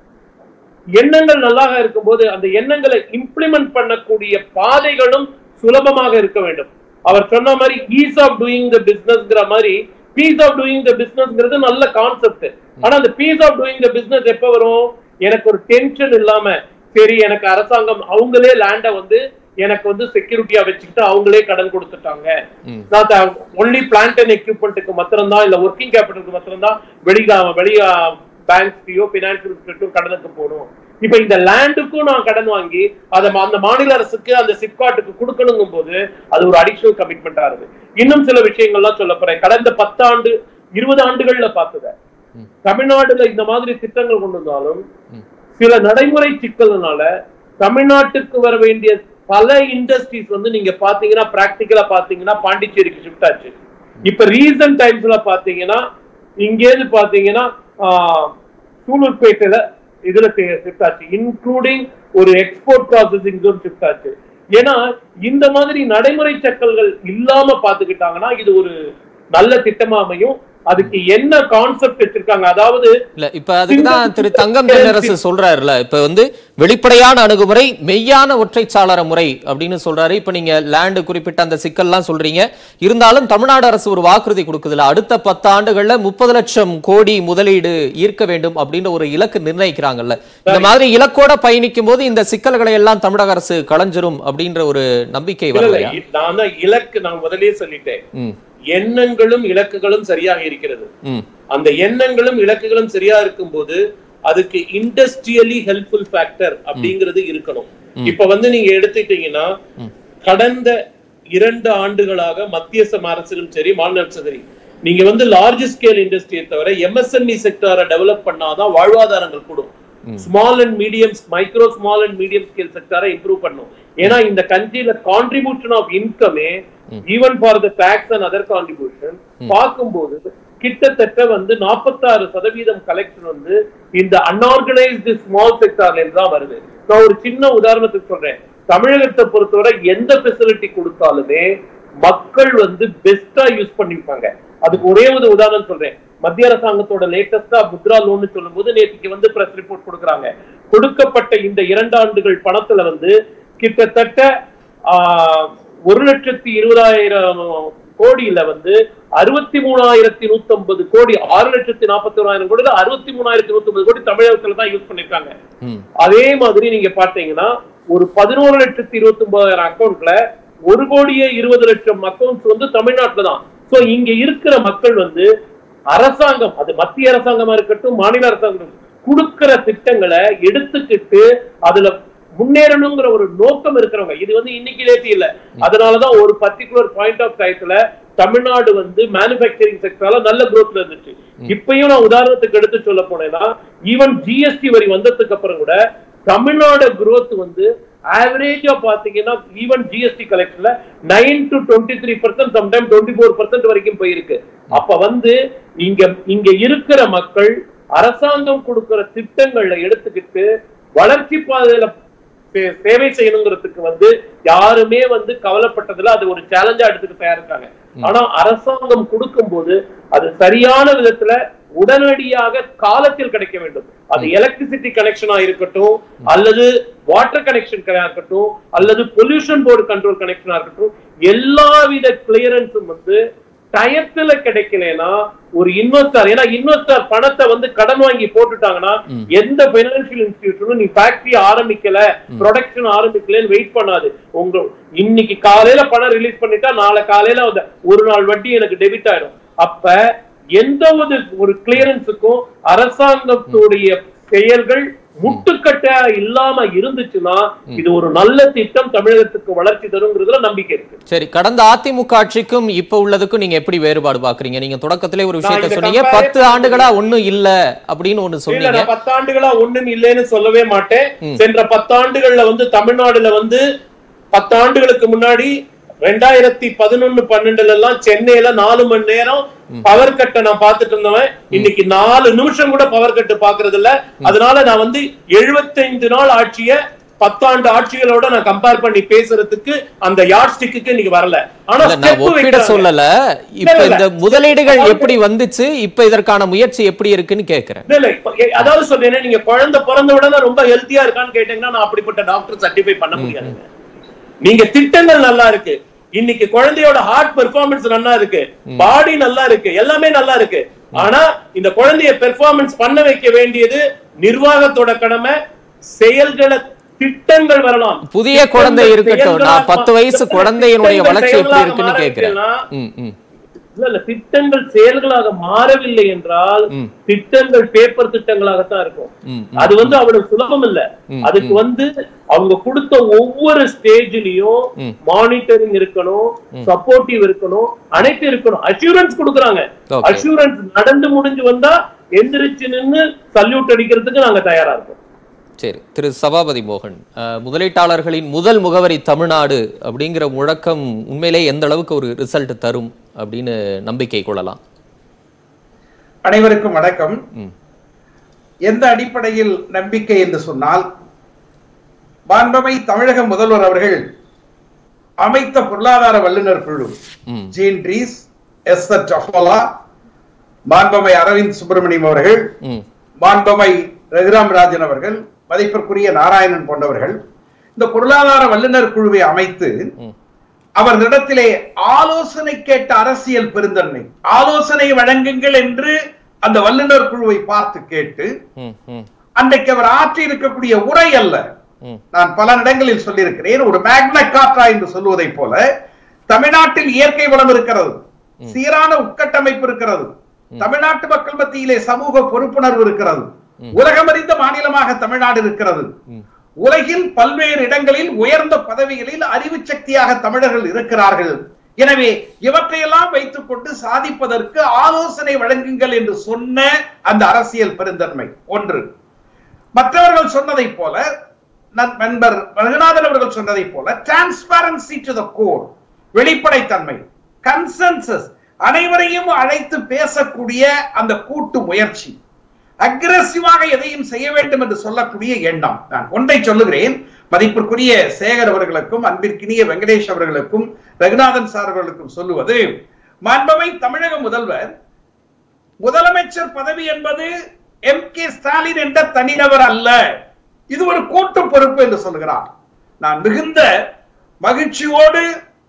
எண்ணங்கள் நல்லாக இருக்கும்போது அந்த எண்ணங்களை இம்ப்ளிமெண்ட் பண்ணக்கூடிய பாதைகளும் சுலபமாக இருக்க வேண்டும் அவர் சொன்ன மாதிரி ஈஸ் ஆஃப் டூயிங் த பிசினஸ்ங்கிற மாதிரி பீஸ் ஆஃப் டூயிங் த பிசினஸ்ங்கிறது நல்ல கான்செப்ட் ஆனா அந்த peace of doing the business எப்ப வரும் எனக்கு ஒரு டென்ஷன் இல்லாம சரி எனக்கு அரசாங்கம் அவங்களே லேண்ட வந்து எனக்கு வந்து செக்யூரிட்டியா வச்சுக்கிட்டு அவங்களே கடன் கொடுத்துட்டாங்க ம். நான் ஒன்லி பிளான்ட் அண்ட் எக்யூப்மெண்ட்டுக்கு மாத்திரம்தான் இல்ல ஒர்க்கிங் கேபிட்டலுக்கு மாத்திரம்தான் வெளி வெளி பேங்க்ஸ்லயோ பினான்சியல் இன்ஸ்டியூட்டும் கடனுக்கு போகணும் இப்ப இந்த லேண்டுக்கும் நான் கடன் வாங்கி அதை ம- அந்த மாநில அரசுக்கு அந்த சிப்காட்டுக்கு கொடுக்கணுங்கும் போது அது ஒரு அடிஷனல் கமிட்மெண்டா இருக்கு இன்னும் சில விஷயங்கள்லாம் சொல்ல போறேன் கடந்த பத்தாண்டு இருபது ஆண்டுகள்ல பார்த்தத தமிழ்நாடுல இந்த மாதிரி திட்டங்கள் கொண்டு வந்தாலும் சில நடைமுறை சிக்கல்னால தமிழ்நாட்டுக்கு வர வேண்டிய பல இண்டஸ்ட்ரீஸ் வந்து நீங்க பாத்தீங்கன்னா பிராக்டிக்கலா பாத்தீங்கன்னா பாண்டிச்சேரிக்கு ஷிஃப்ட் ஆச்சு இப்ப ரீசன்ட் டைம்ஸ்ல பாத்தீங்கன்னா இங்கேருந்து பாத்தீங்கன்னா ஆஹ், சூலூர்பேட்டையில இதுல ஷிஃப்ட் ஆச்சு இன்க்ளூடிங் ஒரு எக்ஸ்போர்ட் ப்ராசஸிங் ஜோன் ஷிஃப்ட் ஆச்சு ஏன்னா இந்த மாதிரி நடைமுறை சிக்கல்கள் இல்லாம பாத்துக்கிட்டாங்கன்னா இது ஒரு நல்ல திட்டமா அமையும் அதுக்கு என்ன கான்செப்ட் வச்சிருக்காங்க அதாவது இல்ல இப்ப அதுக்கு தான் திரு தங்கம் தென்னரசு சொல்றாருல இப்ப வந்து வெளிப்படையான அணுகுமுறை மெய்யான ஒற்றைச்சாளர முறை அப்படின்னு சொல்றாரு இப்ப நீங்க லேண்ட் குறிப்பிட்ட அந்த சிக்கல்லாம் சொல்றீங்க இருந்தாலும் தமிழ்நாடு அரசு ஒரு வாக்குறுதி கொடுக்குதுல அடுத்த பத்து ஆண்டுகள்ல முப்பது லட்சம் கோடி முதலீடு ஈர்க்க வேண்டும் அப்படின்ற ஒரு இலக்கு நிர்ணயிக்கிறாங்கல்ல இந்த மாதிரி இலக்கோட பயணிக்கும் போது இந்த சிக்கல்களை எல்லாம் தமிழக அரசு களைஞ்சிரும் அப்படின்ற ஒரு நம்பிக்கை இல்ல, இல்ல, வரலையா நான் தான் இலக்கு நான் முதல்லயே சொல்லிட்டேன் ம் எண்ணங்களும் இலக்குகளும் சரியாக இருக்கிறது ம் அந்த எண்ணங்களும் இலக்குகளும் சரியா இருக்கும்போது அதுக்கு இண்டஸ்ட்ரியலி ஹெல்ப்ஃபுல் ஃபேக்டர் அப்படிங்கிறது இருக்கணும் இப்ப வந்து நீங்க எடுத்துக்கிட்டீங்கன்னா கடந்த இரண்டு ஆண்டுகளாக மத்திய சம அரசிலும் சரி மாநில அரசும் சரி நீங்க வந்து லார்ஜ் ஸ்கேல் இண்டஸ்ட்ரியை தவிர எம்எஸ்எம்இ செக்டாரை டெவலப் பண்ணாதான் வாழ்வாதாரங்கள் கூடும் small and medium micro small and medium scale செக்டாரை இம்ப்ரூவ் பண்ணும் ஏன்னா இந்த கண்ட்ரில கான்ட்ரிபியூஷன் ஆஃப் இன்கமே even for the tax and other contribution பார்க்கும்போது கிட்டத்தட்ட வந்து 46% சதவீதம் கலெக்ஷன் வந்து இந்த அன்ஆர்கனைஸ்டு ஸ்மால் செக்டார்ல இருந்து தான் வருது நான் ஒரு சின்ன உதாரணத்துக்கு சொல்றேன் தமிழகத்தை பொறுத்தவரை எந்த ஃபெசிலிட்டி கொடுத்தாலுமே மக்கள் வந்து பெஸ்டா யூஸ் பண்ணிப்பாங்க அதுக்கு ஒரே ஒரு உதாரணம் சொல்றேன் மத்திய அரசாங்கத்தோட லேட்டஸ்டா முத்ரா லோன் சொல்லும் போது நேற்றுக்கு வந்து பிரஸ் ரிப்போர்ட் கொடுக்குறாங்க கொடுக்கப்பட்ட இந்த இரண்டு ஆண்டுகள் பணத்துல வந்து கிட்டத்தட்ட ஆஹ், ஒரு லட்சத்தி இருபதாயிரம் கோடியில வந்து அறுபத்தி மூணாயிரத்தி நூத்தி ஐம்பது கோடி ஆறு லட்சத்தி நாற்பத்தி ஓராயிரம் கோடியில அறுபத்தி மூணாயிரத்தி நூத்தி ஐம்பது கோடி தமிழகத்துல தான் யூஸ் பண்ணிருக்காங்க ம் அதே மாதிரி நீங்க பாத்தீங்கன்னா ஒரு பதினோரு லட்சத்தி இருபத்தி ஒன்பதாயிரம் அக்கௌண்ட்ல ஒரு கோடியே இருபது லட்சம் அக்கௌண்ட்ஸ் வந்து தமிழ்நாட்டுல தான் சோ இங்க இருக்கிற மக்கள் வந்து அரசாங்கம் அது மத்திய அரசாங்கமா இருக்கட்டும் மாநில அரசாங்கம் கொடுக்கிற திட்டங்களை எடுத்துக்கிட்டு அதுல முன்னேறணுங்கிற ஒரு நோக்கம் இருக்கிறவங்க இது வந்து இன்னைக்கு லேட்டி இல்ல அதனாலதான் ஒரு பர்டிகுலர் பாயிண்ட் ஆஃப் டயத்துல தமிழ்நாடு வந்து மேனுபேக்சரிங் செக்டர்ல நல்ல growthல இருந்துச்சு இப்பயும் நான் உதாரணத்துக்கு எடுத்து சொல்ல போனேன்னா ஈவன் ஜிஎஸ்டி வரி வந்ததுக்கு அப்புறம் கூட தமிழ்நாடு growth வந்து ஆவரேஜா பாத்தீங்கன்னா ஈவன் ஜிஎஸ்டி கலெக்ஷன்ல nine to twenty three percent sometime twenty four percent வரைக்கும் போயிருக்கு அப்ப வந்து இங்க இங்க இருக்கிற மக்கள் அரசாங்கம் கொடுக்கிற திட்டங்கள்ல எடுத்துக்கிட்டு வளர்ச்சி பாதையில சே- சேவை செய்யணுங்கிறதுக்கு வந்து யாருமே வந்து கவலைப்பட்டதுல அது ஒரு சேலஞ்சா எடுத்துக்க தயாரிச்சாங்க ஆனா அரசாங்கம் கொடுக்கும்போது அது சரியான விதத்துல உடனடியாக காலத்தில் கிடைக்க வேண்டும் அது எலக்ட்ரிசிட்டி கனெக்ஷனா இருக்கட்டும் அல்லது வாட்டர் கனெக்ஷன் இருக்கட்டும் அல்லது பொல்யூஷன் போர்டு கண்ட்ரோல் கனெக்ஷனா இருக்கட்டும் எல்லாவித கிளியரன்ஸும் வந்து டயத்துல கிடைக்கலனா ஒரு இன்வெஸ்டர் ஏன்னா இன்வெஸ்டர் பணத்தை வந்து கடன் வாங்கி போட்டுட்டாங்கன்னா எந்த பைனான்சியல் இன்ஸ்டிடியூஷனும் நீ ஃபேக்டரி ஆரம்பிக்கல ப்ரொடக்ஷன் ஆரம்பிக்கலன்னு வெயிட் பண்ணாது உங்க இன்னைக்கு காலையில பணம் ரிலீஸ் பண்ணிட்டா நாளை காலையில அந்த ஒரு நாள் வட்டி எனக்கு டெபிட் ஆயிடும் அப்ப எந்த ஒரு ஒரு கிளியரன்ஸுக்கும் அரசாங்கத்துடைய செயல்கள் முட்டுக்கட்டா இல்லாம இருந்துச்சுன்னா இது ஒரு நல்ல திட்டம் தமிழகத்துக்கு வளர்ச்சி தருங்கிறதுல நம்பிக்கை இருக்கு சரி கடந்த அதிமுக ஆட்சிக்கும் இப்ப உள்ளதுக்கும் நீங்க எப்படி வேறுபாடு பாக்குறீங்க நீங்க தொடக்கத்திலே ஒரு விஷயத்த இந்த சொன்னீங்க compare பத்து ஆண்டுகளா ஒண்ணும் இல்ல அப்படின்னு ஒண்ணு இல்ல சொன்னீங்க நான் பத்தாண்டுகளா ஒண்ணும் இல்லைன்னு சொல்லவே மாட்டேன் சென்ற பத்தாண்டுகள்ல வந்து தமிழ்நாடுல வந்து பத்தாண்டுகளுக்கு முன்னாடி ரெண்டாயிரத்தி பதினொன்னு பன்னெண்டுல எல்லாம் சென்னையில நாலு மணி நேரம் பவர் கட்டை நான் பார்த்துட்டு இருந்தவன் இன்னைக்கு நாலு நிமிஷம் கூட பவர் கட்டு பாக்குறது இல்ல அதனால நான் வந்து 75 நாள் ஆட்சிய பத்தாண்டு ஆட்சிகளோட நான் கம்பேர் பண்ணி பேசுறதுக்கு அந்த யார்ட் ஸ்டிக்கு இன்னைக்கு வரல ஆனா இல்ல, நான் step ஒப்பிட வைக்கிறாங்க. சொல்லல இப்ப இல்ல, இல்ல. இந்த முதலீடுகள் எப்படி வந்துச்சு இப்ப இதற்கான முயற்சி எப்படி இருக்குன்னு கேக்குறேன் இல்ல இல்ல இப்ப எ- அதாவது சொல்றேன் நீங்க குழந்தை பிறந்த உடனே ரொம்ப ஹெல்த்தியா இருக்கான்னு கேட்டீங்கன்னா நான் அப்படிப்பட்ட டாக்டர் சர்டிஃபை பண்ண முடியாதுங்க நீங்க திட்டங்கள் நல்லா இருக்கு இன்னைக்கு குழந்தையோட ஹார்ட் பெர்ஃபார்மன்ஸ் நல்லா இருக்கு பாடி நல்லா இருக்கு எல்லாமே நல்லா இருக்கு ஆனா இந்த குழந்தைய பெர்ஃபார்மன்ஸ் பண்ண வைக்க வேண்டியது நிர்வாகத்தோட கடமை செயல்களை திட்டங்கள் வரலாம் புதிய குழந்தை திட்டங்கள் இருக்கட்டும் நான் செயல்களாக பத்து வயசு திட்டங்கள் குழந்தையினுடைய வளர்ச்சி எப்படி செயல்களாக இருக்குன்னு மாற கேக்குறேன் வைக்கலாம். ம், ம். இல்ல இல்ல திட்டங்கள் செயல்களாக மாறவில்லை என்றால் ம். திட்டங்கள் பேப்பர் திட்டங்களாகத்தான் இருக்கும் ம், அது வந்து அவ்வளவு சுலபம் இல்ல ம், அதுக்கு வந்து அவங்க கொடுத்த ஒவ்வொரு ஸ்டேஜ்லயும் ம். மானிட்டரிங் இருக்கணும் சப்போர்ட்டிவ் இருக்கணும் அனைத்து இருக்கணும் அஷூரன்ஸ் கொடுக்குறாங்க Okay. அஷூரன்ஸ் நடந்து முடிஞ்சு வந்தா எந்திரிச்சு நின்னு சல்யூட் அடிக்கிறதுக்கு நாங்க தயாரா இருக்கோம் சரி திரு சபாபதி மோகன் அஹ், முதலீட்டாளர்களின் முதல் முகவரி தமிழ்நாடு அப்படிங்கிற முழக்கம் உண்மையிலே எந்த அளவுக்கு ஒரு ரிசல்ட் தரும் அப்படின்னு நம்பிக்கை கொள்ளலாம் அனைவருக்கும் வணக்கம் ம். எந்த அடிப்படையில் நம்பிக்கை என்று சொன்னால் மாண்பமை தமிழக முதல்வர் அவர்கள் அமைத்த பொருளாதார வல்லுநர் குழு ம். ஜீன் ரீஸ் எஸ் டஃபோலா மாண்பமை அரவிந்த் சுப்பிரமணியம் அவர்கள் ம் மாண்பமை ரகுராம் ராஜன் அவர்கள் மதிப்பிற்குரிய நாராயணன் போன்றவர்கள் இந்த பொருளாதார வல்லுநர் குழுவை அமைத்து ம். அவர்களிடத்திலே ஆலோசனை கேட்ட அரசியல் பெருந்தன்மை ஆலோசனை வழங்குங்கள் என்று அந்த வல்லுநர் குழுவை பார்த்து கேட்டு ம் ம் அன்றைக்கு அவர் ஆற்றி இருக்கக்கூடிய உரை அல்ல ம் நான் பல இடங்களில் சொல்லியிருக்கிறேன் ஒரு மேக்ன காற்றா என்று சொல்வதைப் போல தமிழ்நாட்டில் இயற்கை வளம் இருக்கிறது சீரான உட்கட்டமைப்பு இருக்கிறது தமிழ்நாட்டு மக்கள் மத்தியிலே சமூக பொறுப்புணர்வு இருக்கிறது உலகமறிந்த மாநிலமாக தமிழ்நாடு இருக்கிறது உலகில் பல்வேறு இடங்களில் உயர்ந்த பதவிகளில் அறிவு சக்தியாக தமிழர்கள் இருக்கிறார்கள் எனவே இவற்றையெல்லாம் வைத்துக் கொண்டு சாதிப்பதற்கு ஆலோசனை வழங்குங்கள் என்று சொன்ன அந்த அரசியல் பெருந்தன்மை ஒன்று மற்றவர்கள் சொன்னதைப் போல நன்- நண்பர் ரகுநாதன் அவர்கள் சொன்னதைப் போல டிரான்ஸ்பாரன்சி டு த கோர் வெளிப்படைத்தன்மை கன்சென்சஸ் அனைவரையும் அழைத்து பேசக்கூடிய அந்த கூட்டு முயற்சி அக்ரஸிவாக எதையும் செய்ய வேண்டும் என்று சொல்லக்கூடிய எண்ணம் நான் ஒன்றை சொல்லுகிறேன் மதிப்பிற்குரிய சேகர் அவர்களுக்கும் அன்பிற்கினிய வெங்கடேஷ் அவர்களுக்கும் ரகுநாதன் சார் அவர்களுக்கும் சொல்லுவது மாண்பமை தமிழக முதல்வர் முதலமைச்சர் பதவி என்பது எம் கே ஸ்டாலின் என்ற தனிநபர் அல்ல இது ஒரு கூட்டு பொறுப்பு என்று சொல்கிறார் நான் மிகுந்த மகிழ்ச்சியோடு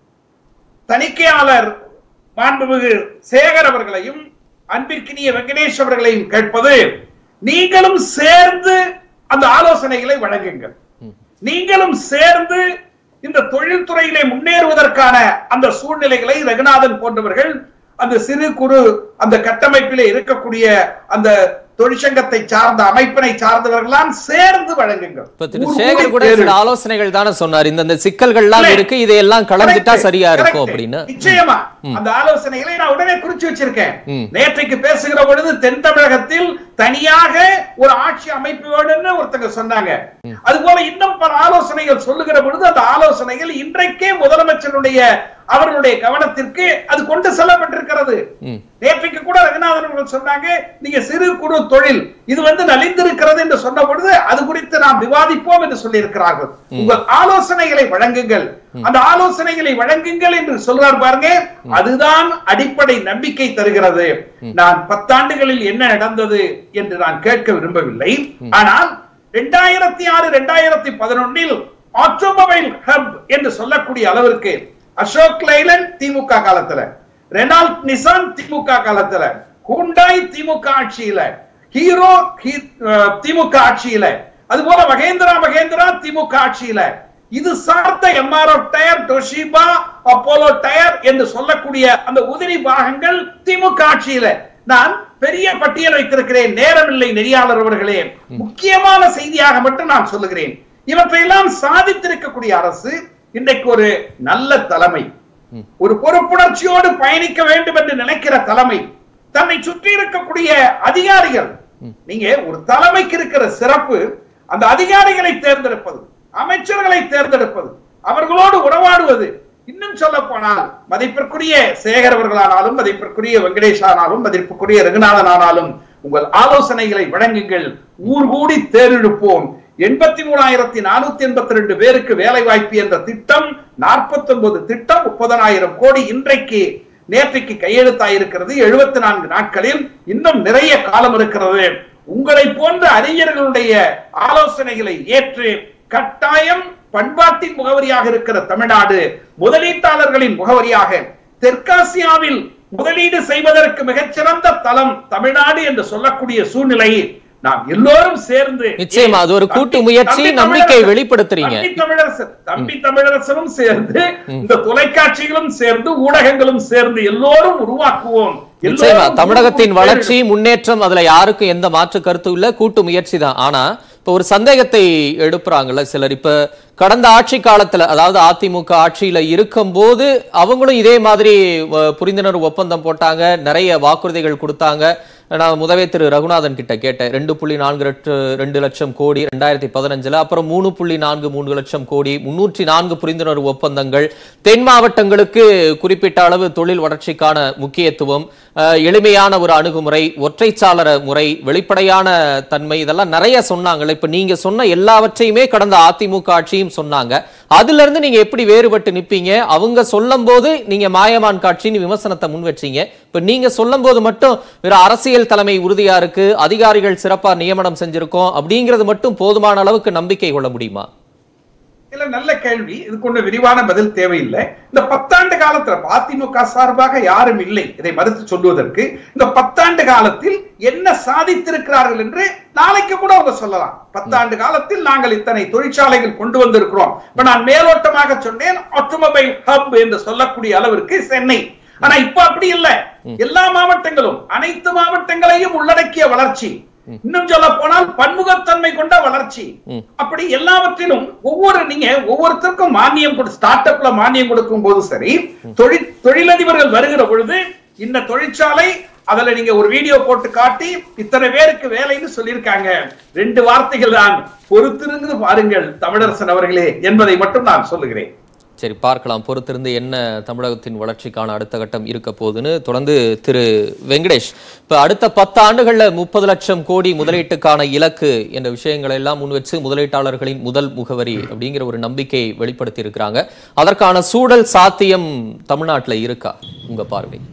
தணிக்கையாளர் மாண்புமிகு சேகர் அவர்களையும் அன்பிற்கினிய வெங்கடேஷ் அவர்களையும் கேட்பது நீங்களும் சேர்ந்து அந்த ஆலோசனைகளை வழங்குங்கள் நீங்களும் சேர்ந்து இந்த தொழில்துறையிலே முன்னேறுவதற்கான அந்த சூழ்நிலைகளை ரகுநாதன் போன்றவர்கள் அந்த சிறு குறு அந்த கட்டமைப்பிலே இருக்கக்கூடிய அந்த தொழிற்சங்கத்தை சார்ந்த அமைப்பினை சார்ந்தவர்களாம் சேர்ந்து வழங்குங்கள் இப்ப திரு ஊர் சேகர் ஊரில் கூட தேர்வு. சில ஆலோசனைகள் தானே சொன்னார் இந்த சிக்கல்கள்லாம் இல்லை. இருக்கு இதையெல்லாம் கலந்துட்டா Correct, சரியா இருக்கும் correct. அப்படின்னு நிச்சயமா அந்த ஆலோசனைகளை நான் உடனே குறிச்சு வச்சிருக்கேன் ம். நேற்றைக்கு பேசுகிற பொழுது தென் தமிழகத்தில் தனியாக ஒரு ஆட்சி அமைப்பு வேணும்னு ஒருத்தங்க சொன்னாங்க அதுபோல இன்னும் பல ஆலோசனைகள் சொல்லுகிற பொழுது அந்த ஆலோசனைகள் இன்றைக்கே முதலமைச்சருடைய அவர்களுடைய கவனத்திற்கு அது கொண்டு செல்லப்பட்டிருக்கிறது ம். நேற்றைக்கு கூட ரகுநாதன் அவர்கள் சொன்னாங்க நீங்க சிறு குறு தொழில் இது வந்து நலிந்திருக்கிறது என்று சொன்ன பொழுது அது குறித்து நாம் விவாதிப்போம் என்று சொல்லியிருக்கிறார்கள் உங்கள் ஆலோசனைகளை வழங்குங்கள் அந்த ஆலோசனைகளை வழங்குங்கள் என்று சொல்றார் பாருங்க அதுதான் அடிப்படை நம்பிக்கை தருகிறது நான் பத்தாண்டுகளில் என்ன நடந்தது என்று நான் கேட்க விரும்பவில்லை ஆனால் ரெண்டாயிரத்தி ஆறு ரெண்டாயிரத்தி பதினொன்னில் ஆட்டோமொபைல் ஹப் என்று சொல்லக்கூடிய அளவிற்கு அசோக் லைலன் திமுக காலத்துல ரெனால்ட் நிசான் திமுக காலத்துல ஹூண்டாய் திமுக ஆட்சியில ஹீரோ ஹீ- அஹ், திமுக ஆட்சியில அதுபோல மகேந்திரா மகேந்திரா திமுக ஆட்சியில இது சார்ந்த MRO tyre Toshiba Apollo tyre என்று சொல்லக்கூடிய அந்த உதிரி பாகங்கள் திமுக ஆட்சியில நான் பெரிய பட்டியல் வைத்திருக்கிறேன் நேரமில்லை நெறியாளர் அவர்களே முக்கியமான செய்தியாக மட்டும் நான் சொல்லுகிறேன் இவற்றையெல்லாம் சாதித்திருக்கக்கூடிய அரசு இன்றைக்கு ஒரு நல்ல தலைமை ஒரு பொறுப்புணர்ச்சியோடு பயணிக்க வேண்டும் என்று நினைக்கிற தலைமை தன்னை சுற்றி இருக்கக்கூடிய அதிகாரிகள் நீங்க ஒரு தலைமைக்கு இருக்கிற சிறப்பு அந்த அதிகாரிகளை தேர்ந்தெடுப்பது அமைச்சர்களை தேர்ந்தெடுப்பது அவர்களோடு உறவாடுவது இன்னும் சொல்ல போனால் மதிப்பிற்குரிய சேகர் அவர்களானாலும் மதிப்பிற்குரிய வெங்கடேஷ் ஆனாலும் மதிப்பிற்குரிய ரகுநாதன் ஆனாலும் உங்கள் ஆலோசனைகளை வழங்குங்கள் ஊர் கூடி தேர்ந்தெடுப்போம் எண்பத்தி மூணாயிரத்தி நானூத்தி எண்பத்தி ரெண்டு பேருக்கு வேலை வாய்ப்பு என்ற திட்டம் நாற்பத்தி ஒன்பது திட்டம் முப்பதனாயிரம் கோடி இன்றைக்கு நேற்றைக்கு கையெழுத்தாயிருக்கிறது எழுபத்தி நான்கு நாட்களில் இன்னும் நிறைய காலம் இருக்கிறது உங்களை போன்ற அறிஞர்களுடைய ஆலோசனைகளை ஏற்று கட்டாயம் பண்பாட்டின் முகவரியாக இருக்கிற தமிழ்நாடு முதலீட்டாளர்களின் முகவரியாக தெற்காசியாவில் முதலீடு செய்வதற்கு மிகச்சிறந்த தளம் தமிழ்நாடு என்று சொல்லக்கூடிய சூழ்நிலையை நாம் எல்லோரும் சேர்ந்து நிச்சயமா, அது ஒரு கூட்டு தம்பி- முயற்சி, தம்பி நம்பிக்கை தமிழரசன், வெளிப்படுத்துறீங்க. தம்பி தமிழரசன் தம்பி தமிழரசனும் சேர்ந்து இந்த தொலைக்காட்சிகளும் சேர்ந்து ஊடகங்களும் சேர்ந்து எல்லோரும் உருவாக்குவோம் நிச்சயமா எல்லோரும் தமிழகத்தின் உருவாக்குவோம். வளர்ச்சி முன்னேற்றம் அதுல யாருக்கும் எந்த மாற்று கருத்தும் இல்ல கூட்டு முயற்சி தான் ஆனா இப்ப ஒரு சந்தேகத்தை எழுப்புறாங்கல்ல சிலர் இப்ப கடந்த ஆட்சி காலத்துல அதாவது அதிமுக ஆட்சியில இருக்கும்போது அவங்களும் இதே மாதிரி அஹ், புரிந்துணர்வு ஒப்பந்தம் போட்டாங்க நிறைய வாக்குறுதிகள் கொடுத்தாங்க நான் முதவே திரு ரகுநாதன் கிட்ட கேட்டேன் ரெண்டு புள்ளி நான்கு லட்ச ரெண்டு லட்சம் கோடி ரெண்டாயிரத்தி பதினஞ்சுல அப்புறம் மூணு புள்ளி நான்கு மூன்று லட்சம் கோடி முன்னூற்றி நான்கு புரிந்துணர்வு ஒப்பந்தங்கள் தென் மாவட்டங்களுக்கு குறிப்பிட்ட அளவு தொழில் வளர்ச்சிக்கான முக்கியத்துவம் அஹ், எளிமையான ஒரு அணுகுமுறை ஒற்றைச்சாளர முறை வெளிப்படையான தன்மை இதெல்லாம் நிறைய சொன்னாங்கல்ல இப்ப நீங்க சொன்ன எல்லாவற்றையுமே கடந்த அதிமுக ஆட்சியும் சொன்னாங்க அதுல இருந்து நீங்க எப்படி வேறுபட்டு நிப்பீங்க அவங்க சொல்லும் போது நீங்க மாயமான் காட்சின்னு விமர்சனத்தை முன் வச்சீங்க இப்ப நீங்க சொல்லும் போது மட்டும் வேற அரசியல் தலைமை உறுதியா இருக்கு அதிகாரிகள் சிறப்பா நியமனம் செஞ்சிருக்கோம் அப்படிங்கிறது மட்டும் போதுமான அளவுக்கு நம்பிக்கை கொள்ள முடியுமா இல்ல நல்ல கேள்வி இதுக்கு ஒண்ணு விரிவான பதில் தேவையில்லை இந்த பத்தாண்டு காலத்துல அதிமுக சார்பாக யாரும் இல்லை இதை மறுத்து சொல்வதற்கு இந்த பத்தாண்டு காலத்தில் என்ன சாதித்திருக்கிறார்கள் என்று நாளைக்கு கூட அவங்க சொல்லலாம் பத்தாண்டு காலத்தில் நாங்கள் இத்தனை தொழிற்சாலைகள் கொண்டு வந்திருக்கிறோம் இப்ப நான் மேலோட்டமாக சொன்னேன் ஆட்டோமொபைல் ஹப் என்று சொல்லக்கூடிய அளவிற்கு சென்னை ஆனா இப்ப அப்படி இல்ல எல்லா மாவட்டங்களும் அனைத்து மாவட்டங்களையும் உள்ளடக்கிய வளர்ச்சி இன்னும் சொல்ல போனால் பன்முகத்தன்மை கொண்ட வளர்ச்சி ம். அப்படி எல்லாவற்றிலும் ஒவ்வொரு நீங்க ஒவ்வொருத்தருக்கும் மானியம் கொடு ஸ்டார்ட் அப்ல மானியம் கொடுக்கும் போது சரி தொழில் தொழிலதிபர்கள் வருகிற பொழுது இந்த தொழிற்சாலை அதுல நீங்க ஒரு வீடியோ போட்டு காட்டி இத்தனை பேருக்கு வேலைன்னு சொல்லியிருக்காங்க ரெண்டு வார்த்தைகள் தான் பொறுத்திருந்து பாருங்கள் தமிழரசன் அவர்களே என்பதை மட்டும் நான் சொல்லுகிறேன் சரி பார்க்கலாம் பொறுத்திருந்து என்ன தமிழகத்தின் வளர்ச்சிக்கான அடுத்த கட்டம் இருக்க போகுதுன்னு தொடர்ந்து திரு வெங்கடேஷ் இப்ப அடுத்த பத்து ஆண்டுகள்ல முப்பது லட்சம் கோடி முதலீட்டுக்கான இலக்கு என்ற விஷயங்களை எல்லாம் முன் வச்சு முதலீட்டாளர்களின் முதல் முகவரி அப்படிங்கிற ஒரு நம்பிக்கையை வெளிப்படுத்தி இருக்கிறாங்க அதற்கான சூழல் சாத்தியம் தமிழ்நாட்டுல இருக்கா உங்க பார்வை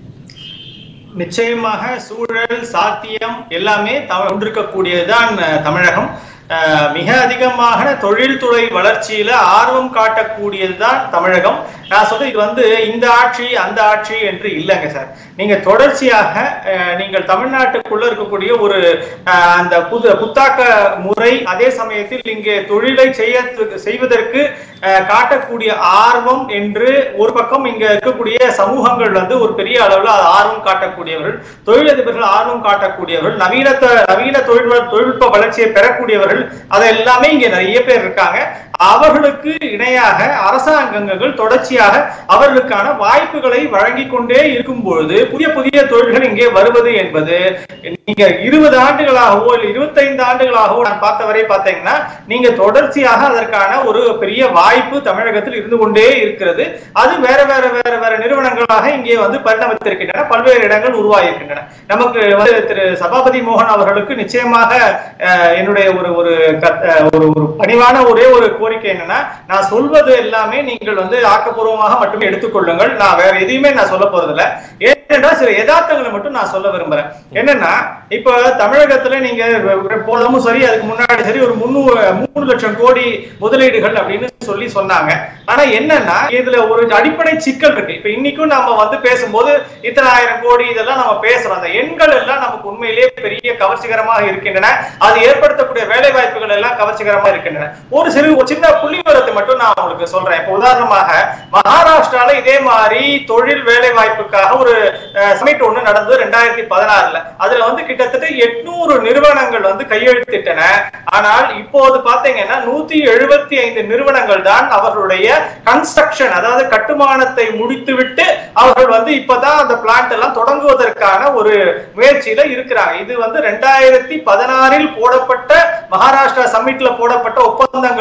நிச்சயமாக சூழல் சாத்தியம் எல்லாமே த- கொண்டிருக்கக்கூடியதுதான் அஹ், தமிழகம் அஹ், மிக அதிகமாக தொழில்துறை வளர்ச்சியில ஆர்வம் காட்டக்கூடியதுதான் தமிழகம் நான் சொல்றது இது வந்து இந்த ஆட்சி அந்த ஆட்சி என்று இல்லைங்க சார் நீங்க தொடர்ச்சியாக அஹ், நீங்கள் தமிழ்நாட்டுக்குள்ள இருக்கக்கூடிய ஒரு அஹ், அந்த புது புத்தாக்க முறை அதே சமயத்தில் இங்கே தொழிலை செய்ய செய்வதற்கு அஹ், காட்டக்கூடிய ஆர்வம் என்று ஒரு பக்கம் இங்க இருக்கக்கூடிய சமூகங்கள் வந்து ஒரு பெரிய அளவுல ஆர்வம் காட்டக்கூடியவர்கள் தொழிலதிபர்கள் ஆர்வம் காட்டக்கூடியவர்கள் நவீனத்த நவீன தொழில் வ- தொழில்நுட்ப வளர்ச்சியை பெறக்கூடியவர்கள் அது எல்லாமே இங்க நிறைய பேர் இருக்காங்க அவர்களுக்கு இணையாக அரசாங்கங்கள் தொடர்ச்சியாக அவர்களுக்கான வாய்ப்புகளை வழங்கி கொண்டே இருக்கும் பொழுது புதிய புதிய தொழில்கள் இங்கே வருவது என்பது நீங்க இருபது ஆண்டுகளாகவோ இல்ல இருபத்தைந்து ஆண்டுகளாகவோ நான் பார்த்தவரை பார்த்தீங்கன்னா நீங்க தொடர்ச்சியாக அதற்கான ஒரு பெரிய வாய்ப்பு தமிழகத்தில் இருந்து கொண்டே இருக்கிறது அது வேற வேற வேற வேற நிறுவனங்களாக இங்கே வந்து பரிணமித்திருக்கின்றன பல்வேறு இடங்கள் உருவாகியிருக்கின்றன நமக்கு வந்து திரு சபாபதி மோகன் அவர்களுக்கு நிச்சயமாக அஹ், என்னுடைய ஒரு ஒரு கத்- அஹ், ஒரு ஒரு பணிவான ஒரே ஒரு கோரிக்கை என்னன்னா நான் சொல்வது எல்லாமே நீங்கள் வந்து ஆக்கப்பூர்வமாக மட்டுமே எடுத்துக்கொள்ளுங்கள் நான் வேற எதையுமே நான் சொல்ல போறதில்ல ஏனென்றால் சில யதார்த்தங்களை மட்டும் நான் சொல்ல விரும்புறேன் என்னன்னா இப்ப தமிழகத்துல நீங்க போனதும் சரி அதுக்கு முன்னாடி சரி ஒரு முன்னூறு மூணு லட்சம் கோடி முதலீடுகள் அப்படின்னு சொல்லி சொன்னாங்க ஆனா என்னன்னா இதுல ஒரு அடிப்படை சிக்கல் இருக்கு இப்ப இன்னைக்கும் நம்ம வந்து பேசும்போது இத்தனை ஆயிரம் கோடி இதெல்லாம் நம்ம பேசுறோம் அந்த எண்கள் எல்லாம் நமக்கு உண்மையிலேயே பெரிய கவர்ச்சிகரமாக இருக்கின்றன அது ஏற்படுத்தக்கூடிய வேலை வாய்ப்புகள் எல்லாம் கவர்ச்சிகரமா இருக்கின்றன ஒரு சிறு ஒரு சின்ன புள்ளி விவரத்தை மட்டும் நான் உங்களுக்கு சொல்றேன் இப்ப உதாரணமாக மகாராஷ்டிரால இதே மாதிரி தொழில் வேலை வாய்ப்புக்காக ஒரு சமிட் ஒண்ணு நடந்தது ரெண்டாயிரத்தி பதினாறுல அதுல வந்து கிட்டத்தட்ட எட்நூறு நிறுவனங்கள் வந்து கையெழுத்திட்டன ஆனால் இப்போது பாத்தீங்கன்னா நூத்தி எழுபத்தி ஐந்து நிறுவனங்கள் தான் அவர்களுடைய கன்ஸ்ட்ரக்ஷன் அதாவது கட்டுமானத்தை முடித்துவிட்டு அவர்கள் வந்து இப்பதான் அந்த பிளான்ட் எல்லாம் தொடங்குவதற்கான ஒரு முயற்சியில இருக்கிறாங்க இது வந்து ரெண்டாயிரத்தி பதினாறில் போடப்பட்ட மகாராஷ்டிரா சம்மிட்ல போடப்பட்ட ஒப்பந்தங்கள் வந்து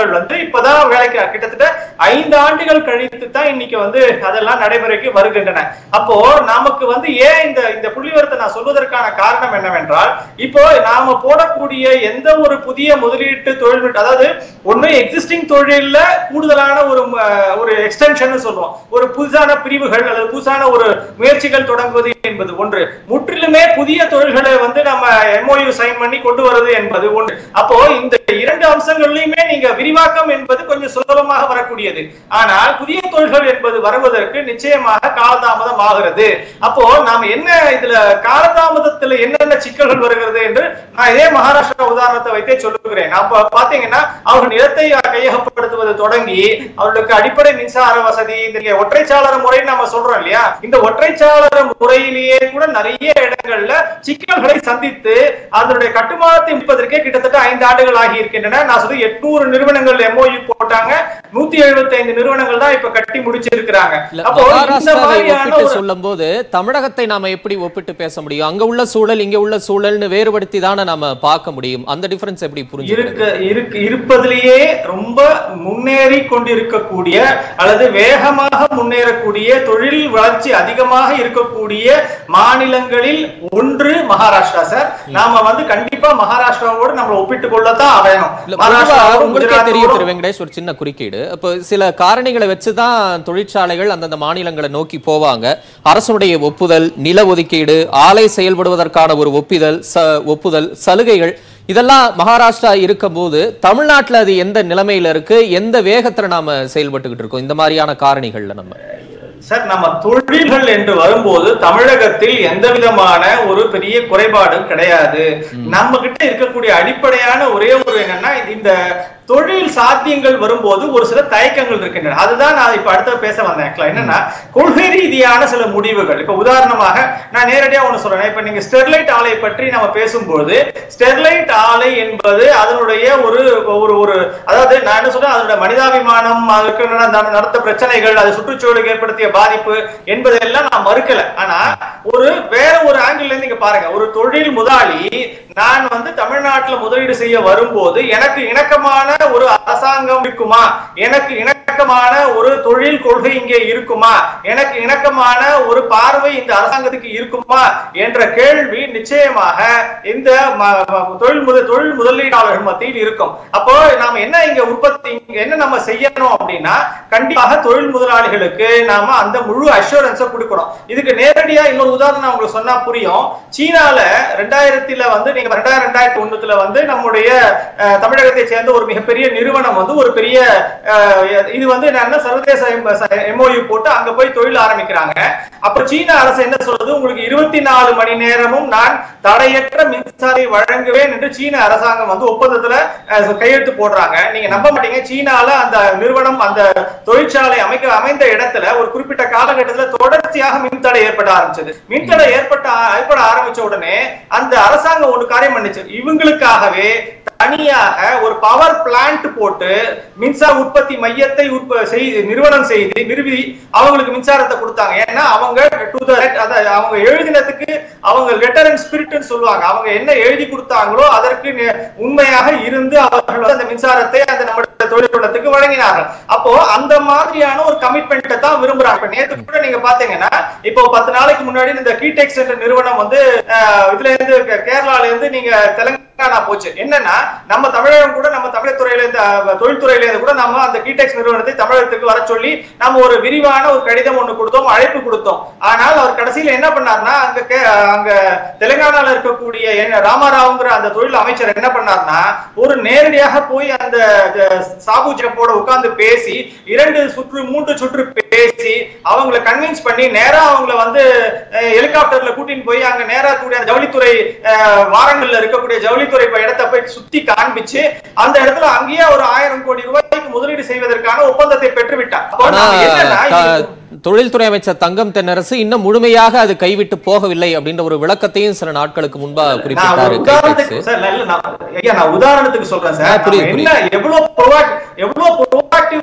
இப்பதான் வேலைக்கு கிட்டத்தட்ட ஐந்து ஆண்டுகள் கழித்து தான் இன்னைக்கு வந்து அதெல்லாம் நடைமுறைக்கு வருகின்றன அப்போ நமக்கு வந்து ஏன் இந்த இந்த புள்ளிவரத்தை நான் சொல்வதற்கான காரணம் என்னவென்றால் இப்போ நாம போடக்கூடிய எந்த ஒரு புதிய முதலீட்டு தொழில் அதாவது ஒண்ணு எக்ஸிஸ்டிங் தொழில்ல கூடுதலான ஒரு ம- ஒரு எக்ஸ்டென்ஷன் சொல்லுவோம் ஒரு புதுசான பிரிவுகள் அல்லது புதுசான ஒரு முயற்சிகள் தொடங்குவது என்பது ஒன்று முற்றிலுமே புதிய தொழில்களை வந்து நம்ம எம்ஓயு சைன் பண்ணி கொண்டு வருவது என்பது ஒன்று அப்போ இந்த இரண்டு அம்சங்கள்லயுமே நீங்க விரிவாக்கம் என்பது கொஞ்சம் சுலபமாக வரக்கூடியது ஆனால் புதிய தொழில்கள் என்பது வருவதற்கு நிச்சயமாக காலதாமதம் ஆகிறது அப்போ நாம என்ன இதுல காலதாமதத்துல என்னென்ன சிக்கல்கள் வருகிறது என்று நான் இதே மகாராஷ்டிரா உதாரணத்தை வைத்தே சொல்லுகிறேன் அப்ப பாத்தீங்கன்னா அவங்க நிலத்தை கையகப்படுத்துவது தொடங்கி அவர்களுக்கு அடிப்படை மின்சார வசதி இந்த ஒற்றைச்சாளர முறை நம்ம சொல்றோம் இல்லையா இந்த ஒற்றைச்சாளர முறையிலேயே கூட நிறைய இடங்கள்ல சிக்கல்களை சந்தித்து அதனுடைய கட்டுமானத்தை முடிப்பதற்கே கிட்டத்தட்ட ஐந்து ஆண்டுகள் ஆகி இருக்கின்றன நான் சொல்லி எட்நூறு நிறுவனங்கள் எம்ஓயு போட்டாங்க நூத்தி எழுபத்தி ஐந்து நிறுவனங்கள் தான் இப்ப கட்டி முடிச்சிருக்கிறாங்க இல்ல, அப்போ இந்த மகாராஷ்டிராவை மாதிரியான ஒப்பிட்டு ஒரு சொல்லும்போது தமிழகத்தை நாம எப்படி ஒப்பிட்டு பேச முடியும் அங்க உள்ள சூழல் இங்க உள்ள சூழல்னு வேறுபடுத்தி தானே நாம பார்க்க முடியும் அந்த டிஃபரன்ஸ் எப்படி இருக்க புரிஞ்சுக்கிறது இருக்கு இருப்பதிலேயே ரொம்ப முன்னேறி கொண்டிருக்கக்கூடிய அல்லது வேகமாக முன்னேறக்கூடிய தொழில் வளர்ச்சி அதிகமாக இருக்கக்கூடிய மாநிலங்களில் ஒன்று மகாராஷ்டிரா சார் நாம வந்து கண்டிப்பா மகாராஷ்டிராவோடு நம்ம ஒப்பிட்டு கொள்ளத்தான் வேணும் இல்ல, பொதுவா மகாராஷ்டிராவோடும் உங்களுக்கே தெரியும் திரு குஜராத்தோடும் வெங்கடேஷ் ஒரு சின்ன குறுக்கீடு அப்போ சில காரணிகளை வச்சுதான் தொழிற்சாலைகள் அந்தந்த மாநிலங்களை நோக்கி போவாங்க அரசுடைய ஒப்புதல் நில ஒதுக்கீடு ஆலை செயல்படுவதற்கான ஒரு ஒப்பிதல் ச ஒப்புதல் சலுகைகள் இதெல்லாம் மகாராஷ்டிரா இருக்கும்போது தமிழ்நாட்டுல அது எந்த நிலைமையில இருக்கு எந்த வேகத்துல நாம செயல்பட்டுக்கிட்டு இருக்கோம் இந்த மாதிரியான காரணிகள்ல நம்ம சார் நம்ம தொழில்கள் என்று வரும்போது தமிழகத்தில் எந்த விதமான ஒரு பெரிய குறைபாடும் கிடையாது நம்ம கிட்ட இருக்கக்கூடிய அடிப்படையான ஒரே ஒரு என்னன்னா இந்த தொழில் சாத்தியங்கள் வரும்போது ஒரு சில தயக்கங்கள் இருக்கின்றன அதுதான் நான் இப்ப அடுத்த பேச வந்தேன் actually. என்னன்னா கொள்கை ரீதியான சில முடிவுகள் இப்ப உதாரணமாக நான் நேரடியா ஒண்ணு சொல்றேன் இப்ப நீங்க ஸ்டெர்லைட் ஆலை பற்றி நம்ம பேசும்போது ஸ்டெர்லைட் ஆலை என்பது அதனுடைய ஒரு ஒரு ஒரு அதாவது நான் என்ன சொல்றேன் அதனுடைய மனிதாபிமானம் அதுக்கு நட- நடந்த பிரச்சனைகள் அது சுற்றுச்சூழலுக்கு ஏற்படுத்திய பாதிப்பு என்பதெல்லாம் நான் மறுக்கல ஆனா ஒரு வேற ஒரு ஆங்கிள் இருந்து இங்க பாருங்க ஒரு தொழில் முதலாளி நான் வந்து தமிழ்நாட்டுல முதலீடு செய்ய வரும்போது எனக்கு இணக்கமான ஒரு அரசாங்கம் இருக்குமா எனக்கு இணக்கமான ஒரு தொழில் கொள்கை இங்கே இருக்குமா எனக்கு இணக்கமான ஒரு பார்வை இந்த அரசாங்கத்துக்கு இருக்குமா என்ற கேள்வி நிச்சயமாக இந்த ம- ம- தொழில் முத தொழில் முதலீட்டாளர்கள் மத்தியில் இருக்கும் அப்போ நாம என்ன இங்க உற்பத்தி இங்க என்ன நம்ம செய்யணும் அப்படின்னா கண்டிப்பாக தொழில் முதலாளிகளுக்கு நாம அந்த முழு அஷூரன்ஸை கொடுக்கணும் இதுக்கு நேரடியா இன்னொரு உதாரணம் நான் உங்களுக்கு சொன்னா புரியும் சீனால ரெண்டாயிரத்தில வந்து நீங்க ரெண்டாயிரம் ரெண்டாயிரத்தி ஒண்ணுத்துல வந்து நம்முடைய அஹ், தமிழகத்தை சேர்ந்த ஒரு மிகப்பெரிய நிறுவனம் வந்து ஒரு பெரிய அஹ், இது வந்து என்னன்னா சர்வதேச எம்ஓயு போட்டு அங்க போய் தொழில் ஆரம்பிக்கிறாங்க அப்ப சீன அரசு என்ன சொல்றது உங்களுக்கு இருபத்தி நாலு மணி நேரமும் நான் தடையற்ற மின்சாரை வழங்குவேன் என்று சீன அரசாங்கம் வந்து ஒப்பந்தத்துல அஹ், கையெழுத்து போடுறாங்க நீங்க நம்ப மாட்டீங்க சீனால அந்த நிறுவனம் அந்த தொழிற்சாலை அமைக்க அமைந்த இடத்துல ஒரு குறிப்பிட்ட காலகட்டத்துல தொடர்ச்சியாக மின்தடை ஏற்பட ஆரம்பிச்சது மின்தடை ஏற்பட்ட ஏற்பட ஆரம்பிச்ச உடனே அந்த அரசாங்கம் ஒரு காரியம் பண்ணுச்சு இவங்களுக்காகவே தனியாக ஒரு பவர் பிளான்ட் போட்டு மின்சார உற்பத்தி மையத்தை உற்ப- செய்து நிறுவனம் செய்து நிறுவி அவங்களுக்கு மின்சாரத்தை கொடுத்தாங்க ஏன்னா அவங்க to the அத- அவங்க எழுதினதுக்கு அவங்க லெட்டர் அண்ட் ஸ்பிரிட்னு சொல்லுவாங்க அவங்க என்ன எழுதி கொடுத்தாங்களோ அதற்கு நே- உண்மையாக இருந்து அவர்கள் வந்து அந்த மின்சாரத்தை அந்த நம்முடைய தொழில்நுட்பத்துக்கு வழங்கினார்கள் அப்போ அந்த மாதிரியான ஒரு கமிட்மெண்ட்டை தான் விரும்புறாங்க இப்ப நேத்து கூட நீங்க பாத்தீங்கன்னா இப்போ பத்து நாளைக்கு முன்னாடி இந்த கீடெக்ஸ் என்ற நிறுவனம் வந்து அஹ், இதுல இருந்து கே- கேரளால இருந்து நீங்க தெலுங்கானா போச்சு என்னன்னா நம்ம தமிழகம் கூட நம்ம தமிழ் துறையில இருந்து அஹ், தொழில்துறையில இருந்து கூட நம்ம அந்த கீடெக்ஸ் நிறுவனத்தை தமிழகத்துக்கு வர சொல்லி நம்ம ஒரு விரிவான ஒரு கடிதம் ஒண்ணு கொடுத்தோம் அழைப்பு கொடுத்தோம் ஆனால் அவர் கடைசியில என்ன பண்ணாருன்னா அங்க கே- அங்க தெலுங்கானால இருக்கக்கூடிய என்ன ராமாராவுங்கிற அந்த தொழில் அமைச்சர் என்ன பண்ணாருன்னா ஒரு நேரடியாக போய் அந்த அஹ், சாபு ஜப்போட உட்கார்ந்து பேசி இரண்டு சுற்று மூன்று சுற்று பேசி அவங்கள கன்வின்ஸ் பண்ணி நேரா அவங்கள வந்து அஹ், ஹெலிகாப்டர்ல கூட்டின்னு போய் அங்க நேரா கூடிய அந்த ஜவுளித்துறை அஹ், வாரங்கள்ல இருக்கக்கூடிய ஜவுளித்துறை இப்ப இடத்தை போய் சுத்தி காண்பிச்சு அந்த இடத்துல அங்கேயே ஒரு ஆயிரம் கோடி ரூபாய்க்கு முதலீடு செய்வதற்கான ஒப்பந்தத்தை பெற்றுவிட்டார் அப்போ ஆனா நாம என்னன்னா த- இது- தொழில்துறை அமைச்சர் தங்கம் தென்னரசு இன்னும் முழுமையாக அது கைவிட்டு போகவில்லை அப்படின்ற ஒரு விளக்கத்தையும் சில நாட்களுக்கு முன்பா நான் ஒரு குறிப்பிட்டாரு உதாரணத்துக்கு கைடெக்ஸ். சார் நல்ல நான் ஐயா நான் உதாரணத்துக்கு சொல்றேன் ஆ, சார் புரியுது, நம்ம என்ன எவ்வளவு proact- எவ்வளவு ப்ரோஆக்டிவா இருக்கணும்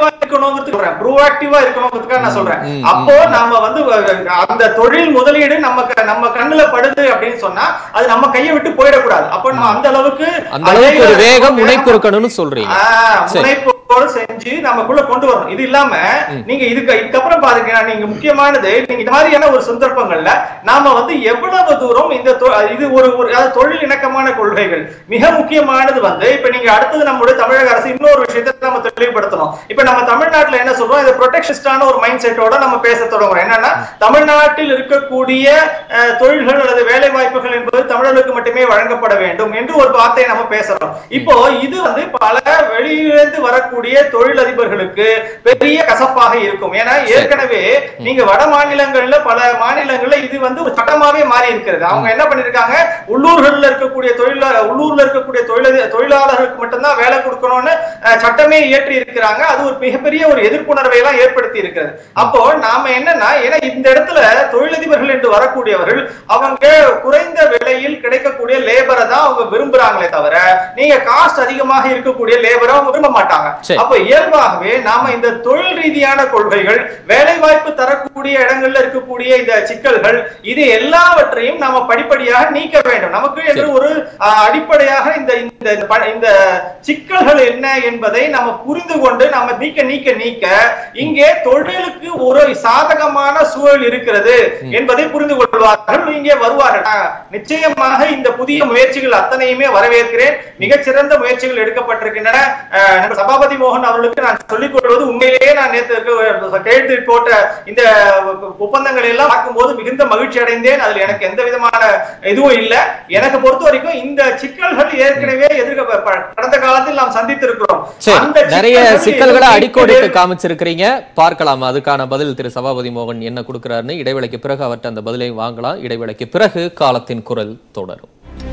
இருக்கணுங்கிறதுக்கு சொல்றேன் ப்ரோஆக்டிவா இருக்கணுங்கிறதுக்காக நான் சொல்றேன் ம், ம், அப்போ நாம வந்து அஹ், அந்த தொழில் முதலீடு நம்ம க- நம்ம கண்ணுல படுது அப்படின்னு சொன்னா அது நம்ம கையை விட்டு போயிடக்கூடாது அப்போ நம்ம அந்த அளவுக்கு அந்த அளவுக்கு ஒரு அதே வேகம் முனைப்பு வேகமா- இருக்கணும்னு சொல்றீங்க ஆஹ், சரி. முனைப்போடு செஞ்சு நமக்குள்ள கொண்டு வரணும் இது இல்லாம நீங்க இதுக்கு இதுக்கப்புறம் பாத்தீங்கன்னா நீங்க முக்கியமானது நீங்க இந்த மாதிரியான ஒரு சந்தர்ப்பங்கள்ல நாம வந்து எவ்வளவு தூரம் இந்த தொ- இது ஒரு ஒரு அதாவது தொழில் இணக்கமான கொள்கைகள் மிக முக்கியமானது வந்து இப்ப நீங்க அடுத்தது நம்முடைய தமிழக அரசு இன்னொரு விஷயத்தை நம்ம தெளிவுபடுத்தணும் இப்ப நம்ம தமிழ்நாட்டுல என்ன சொல்றோம் இது ப்ரொடெக்ஷனிஸ்டான ஒரு மைண்ட் செட்டோட நம்ம பேச தொடங்குறோம் என்னன்னா தமிழ்நாட்டில் இருக்கக்கூடிய அஹ், தொழில்கள் அல்லது வேலை வாய்ப்புகள் என்பது தமிழர்களுக்கு மட்டுமே வழங்கப்பட வேண்டும் என்று ஒரு வார்த்தையை நம்ம பேசுறோம் இப்போ இது வந்து பல வெளியிலிருந்து வரக்கூடிய தொழிலதிபர்களுக்கு பெரிய கசப்பாக இருக்கும் ஏன்னா ஏற்கனவே நீங்க வட மாநிலங்கள்ல பல மாநிலங்கள்ல இது வந்து ஒரு சட்டமாவே மாறி இருக்கிறது அவங்க என்ன பண்ணிருக்காங்க உள்ளூர்கள்ல இருக்கக்கூடிய தொழிலா உள்ளூர்ல இருக்கக்கூடிய தொழிலதி தொழிலாளர்களுக்கு மட்டும்தான் வேலை கொடுக்கணும்னு அஹ், சட்டமே இயற்றி இருக்கிறாங்க அது ஒரு மிகப்பெரிய ஒரு எதிர்ப்புணர்வை எல்லாம் ஏற்படுத்தி இருக்கிறது அப்போ நாம என்னன்னா ஏன்னா இந்த இடத்துல தொழிலதிபர்கள் என்று வரக்கூடியவர்கள் அவங்க குறைந்த விலையில் கிடைக்கக்கூடிய லேபரை தான் அவங்க விரும்புறாங்களே தவிர நீங்க காஸ்ட் அதிகமாக இருக்கக்கூடிய லேபரை அவங்க விரும்ப மாட்டாங்க சரி. அப்ப இயல்பாகவே நாம இந்த தொழில் ரீதியான கொள்கைகள் வேலை வாய்ப்பு தரக்கூடிய இடங்கள்ல இருக்கக்கூடிய இந்த சிக்கல்கள் இது எல்லாவற்றையும் நாம படிப்படியாக நீக்க வேண்டும் நமக்கு என்று ஒரு ஆஹ், அடிப்படையாக இந்த இந்த இந்த ப- இந்த சிக்கல்கள் என்ன என்பதை நம்ம புரிந்து கொண்டு நம்ம நீக்க நீக்க நீக்க இங்கே தொழிலுக்கு ஒரு சாதகமான சூழல் இருக்கிறது என்பதை புரிந்து கொள்வார்கள் இங்கே வருவார்கள் ஆஹ், நிச்சயமாக இந்த புதிய முயற்சிகள் அத்தனையுமே வரவேற்கிறேன் மிகச்சிறந்த முயற்சிகள் எடுக்கப்பட்டிருக்கின்றன ஆஹ், நண்பர் சபாபதி மோகன் அவர்களுக்கு நான் சொல்லிக் கொள்வது உண்மையிலேயே நான் நேற்று இருக்க- கையெழுத்து போட்ட இந்த ஒப்பந்தங்களை எல்லாம் பார்க்கும்போது மிகுந்த மகிழ்ச்சி அடைந்தேன் அதுல எனக்கு எந்த விதமான இதுவும் இல்ல எனக்கு பொறுத்த வரைக்கும் இந்த சிக்கல்கள் ஏற்கனவே எதிர்க்க ப- கடந்த காலத்தில் நாம் சந்தித்திருக்கிறோம் சரி அந்த நிறைய சிக்கல்கள் சிக்கல்களை எதிர்க்க அடிக்கோடிட்டு காமிச்சிருக்கிறீங்க பார்க்கலாம் அதுக்கான பதில் திரு சபாபதி மோகன் என்ன கொடுக்கிறாருன்னு இடைவேளைக்கு பிறகு அவர்ட்ட அந்த பதிலை வாங்கலாம் இடைவேளைக்கு பிறகு காலத்தின் குரல் தொடரும்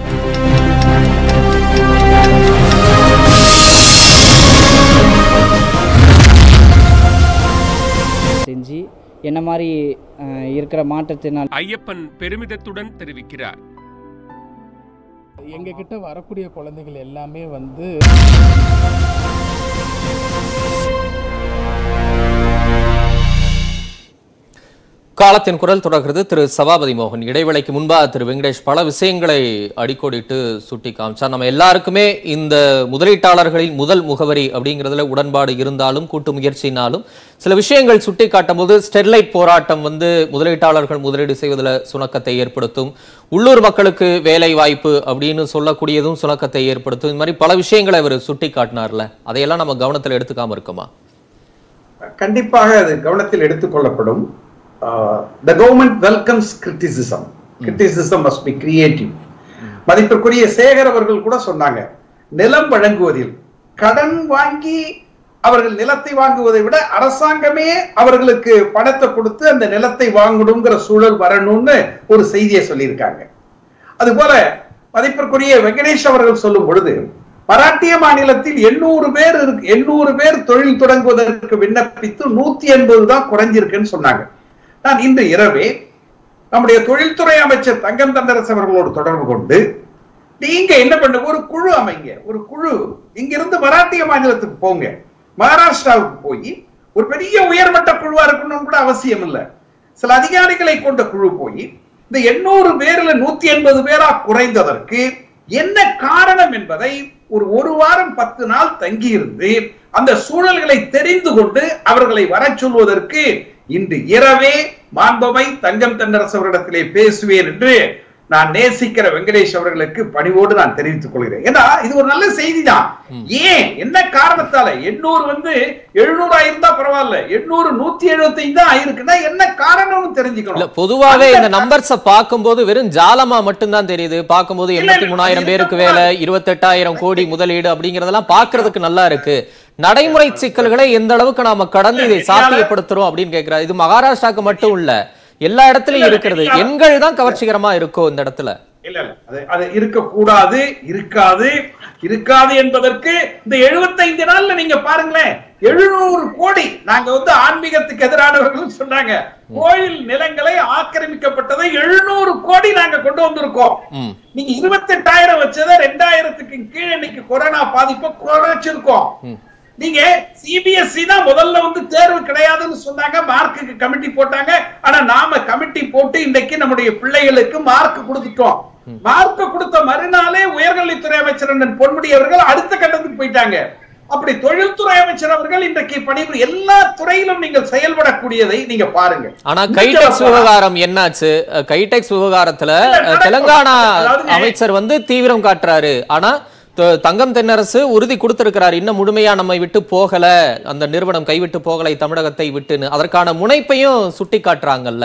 செஞ்சு என்ன மாதிரி அஹ், இருக்கிற மாற்றத்தினால் ஐயப்பன் பெருமிதத்துடன் தெரிவிக்கிறார் எங்ககிட்ட வரக்கூடிய குழந்தைகள் எல்லாமே வந்து காலத்தின் குரல் தொடர்கிறது திரு சபாபதி மோகன் இடைவேளைக்கு முன்பாக திரு வெங்கடேஷ் பல விஷயங்களை அடிக்கோடிட்டு சுட்டி காமிச்சார் நம்ம எல்லாருக்குமே இந்த முதலீட்டாளர்களின் முதல் முகவரி அப்படிங்கிறதுல உடன்பாடு இருந்தாலும் கூட்டு முயற்சினாலும் சில விஷயங்கள் சுட்டி காட்டும் போது ஸ்டெர்லைட் போராட்டம் வந்து முதலீட்டாளர்கள் முதலீடு செய்வதில் சுணக்கத்தை ஏற்படுத்தும் உள்ளூர் மக்களுக்கு வேலை வாய்ப்பு அப்படின்னு சொல்லக்கூடியதும் சுணக்கத்தை ஏற்படுத்தும் இந்த மாதிரி பல விஷயங்களை அவர் சுட்டி காட்டினார்ல அதையெல்லாம் நம்ம கவனத்தில் எடுத்துக்காம இருக்கோமா கண்டிப்பாக அது கவனத்தில் எடுத்துக்கொள்ளப்படும் the government welcomes criticism criticism must be creative மதிப்பிற்குரிய சேகர் அவர்கள் கூட சொன்னாங்க நிலம் வழங்குவதில் கடன் வாங்கி அவர்கள் நிலத்தை வாங்குவதை விட அரசாங்கமே அவர்களுக்கு பணத்தை கொடுத்து அந்த நிலத்தை வாங்கணுங்கிற சூழல் வரணும்னு ஒரு செய்தியை சொல்லியிருக்காங்க அதுபோல மதிப்பிற்குரிய வெங்கடேஷ் அவர்கள் சொல்லும் பொழுது மராட்டிய மாநிலத்தில் எண்ணூறு பேர் இருக்கு எண்ணூறு பேர் தொழில் தொடங்குவதற்கு விண்ணப்பித்து நூத்தி எண்பது தான் குறைஞ்சிருக்குன்னு சொன்னாங்க நான் இன்று இரவே நம்முடைய தொழில்துறை அமைச்சர் தங்கம் தண்டரசு அவர்களோடு தொடர்பு கொண்டு நீங்க என்ன பண்ணுங்க ஒரு குழு அமைங்க ஒரு குழு இங்கிருந்து மராட்டிய மாநிலத்துக்கு போங்க மகாராஷ்டிராவுக்கு போய் ஒரு பெரிய உயர்மட்ட குழுவா இருக்கணும்னு கூட அவசியம் இல்லை சில அதிகாரிகளை கொண்ட குழு போய் இந்த எண்ணூறு பேர்ல நூத்தி எண்பது பேரா குறைந்ததற்கு என்ன காரணம் என்பதை ஒரு ஒரு வாரம் பத்து நாள் தங்கியிருந்து அந்த சூழல்களை தெரிந்து கொண்டு அவர்களை வரச் சொல்வதற்கு இன்று இரவே மாண்பமை தங்கம் தென்னரசு அவரிடத்திலே பேசுவேன் என்று நான் நேசிக்கிற வெங்கடேஷ் அவர்களுக்கு பணிவோடு நான் தெரிவித்துக் கொள்கிறேன் ஏன்னா இது ஒரு நல்ல செய்தி தான் ஏன் என்ன காரணத்தால எண்ணூறு வந்து எழுநூறு ஆயிருந்தா பரவாயில்ல எண்ணூறு நூத்தி எழுபத்தி ஐந்து தான் ஆயிருக்குன்னா என்ன காரணம்னு இல்ல தெரிஞ்சுக்கணும் பொதுவாவே இந்த அந்த- நம்பர்ஸ பார்க்கும்போது வெறும் ஜாலமா மட்டும்தான் தெரியுது பார்க்கும்போது இல்ல, எண்பத்தி இல்ல, மூணாயிரம் அது பேருக்கு இருக்கக்கூடாது. வேலை இருபத்தெட்டாயிரம் கோடி முதலீடு அப்படிங்கறதெல்லாம் பார்க்கிறதுக்கு நல்லா இருக்கு நடைமுறை சிக்கல்களை எந்த அளவுக்கு நாம கடந்து இதை சாத்தியப்படுத்துறோம் அப்படின்னு கேக்குறாரு இது மகாராஷ்டிராக்கு மட்டும் இல்ல எல்லா இடத்துலயும் இல்ல, இருக்கிறது இல்ல. எண்கள் தான் கவர்ச்சிகரமா இருக்கும் இந்த இடத்துல இல்ல இல்ல அது அது இருக்கக்கூடாது இருக்காது இருக்காது என்பதற்கு இந்த 75 நாள்ல நீங்க பாருங்களேன் எழுநூறு கோடி நாங்க வந்து ஆன்மீகத்துக்கு எதிரானவர்கள் சொன்னாங்க கோயில் நிலங்களை ஆக்கிரமிக்கப்பட்டதை எழுநூறு கோடி நாங்க கொண்டு வந்திருக்கோம் ம் நீங்க இருபத்தெட்டாயிரம் வச்சதை ரெண்டாயிரத்துக்கு கீழே இன்னைக்கு கொரோனா பாதிப்பை குறைச்சிருக்கோம் ம். நீங்க சிபிஎஸ்இ தான் முதல்ல வந்து தேர்வு கிடையாதுன்னு சொன்னாங்க மார்க்குக்கு கமிட்டி போட்டாங்க ஆனா நாம கமிட்டி போட்டு இன்றைக்கு நம்முடைய பிள்ளைகளுக்கு மார்க் கொடுத்துட்டோம் மார்க் கொடுத்த மறுநாளே உயர்கல்வித்துறை அமைச்சர் அண்ணன் பொன்முடி அவர்கள் அடுத்த கட்டத்துக்கு போயிட்டாங்க அப்படி தொழில்துறை அமைச்சர் அவர்கள் இன்றைக்கு பணிபுரி எல்லா துறையிலும் நீங்கள் செயல்படக்கூடியதை நீங்க பாருங்க ஆனா இன்னும் கைடெக்ஸ் சொல்லப் போனா- விவகாரம் என்னாச்சு அஹ், கைடெக்ஸ் விவகாரத்துல இல்ல, அஹ், நடக்கும். தெலங்கானா அதாவது- அமைச்சர் வந்து தீவிரம் காட்டுறாரு ஆனா த- தங்கம் தென்னரசு உறுதி கொடுத்திருக்கிறார் இன்னும் முழுமையா நம்மை விட்டு போகல அந்த நிறுவனம் கைவிட்டு போகலை தமிழகத்தை விட்டுன்னு அதற்கான முனைப்பையும் சுட்டி காட்டுறாங்கல்ல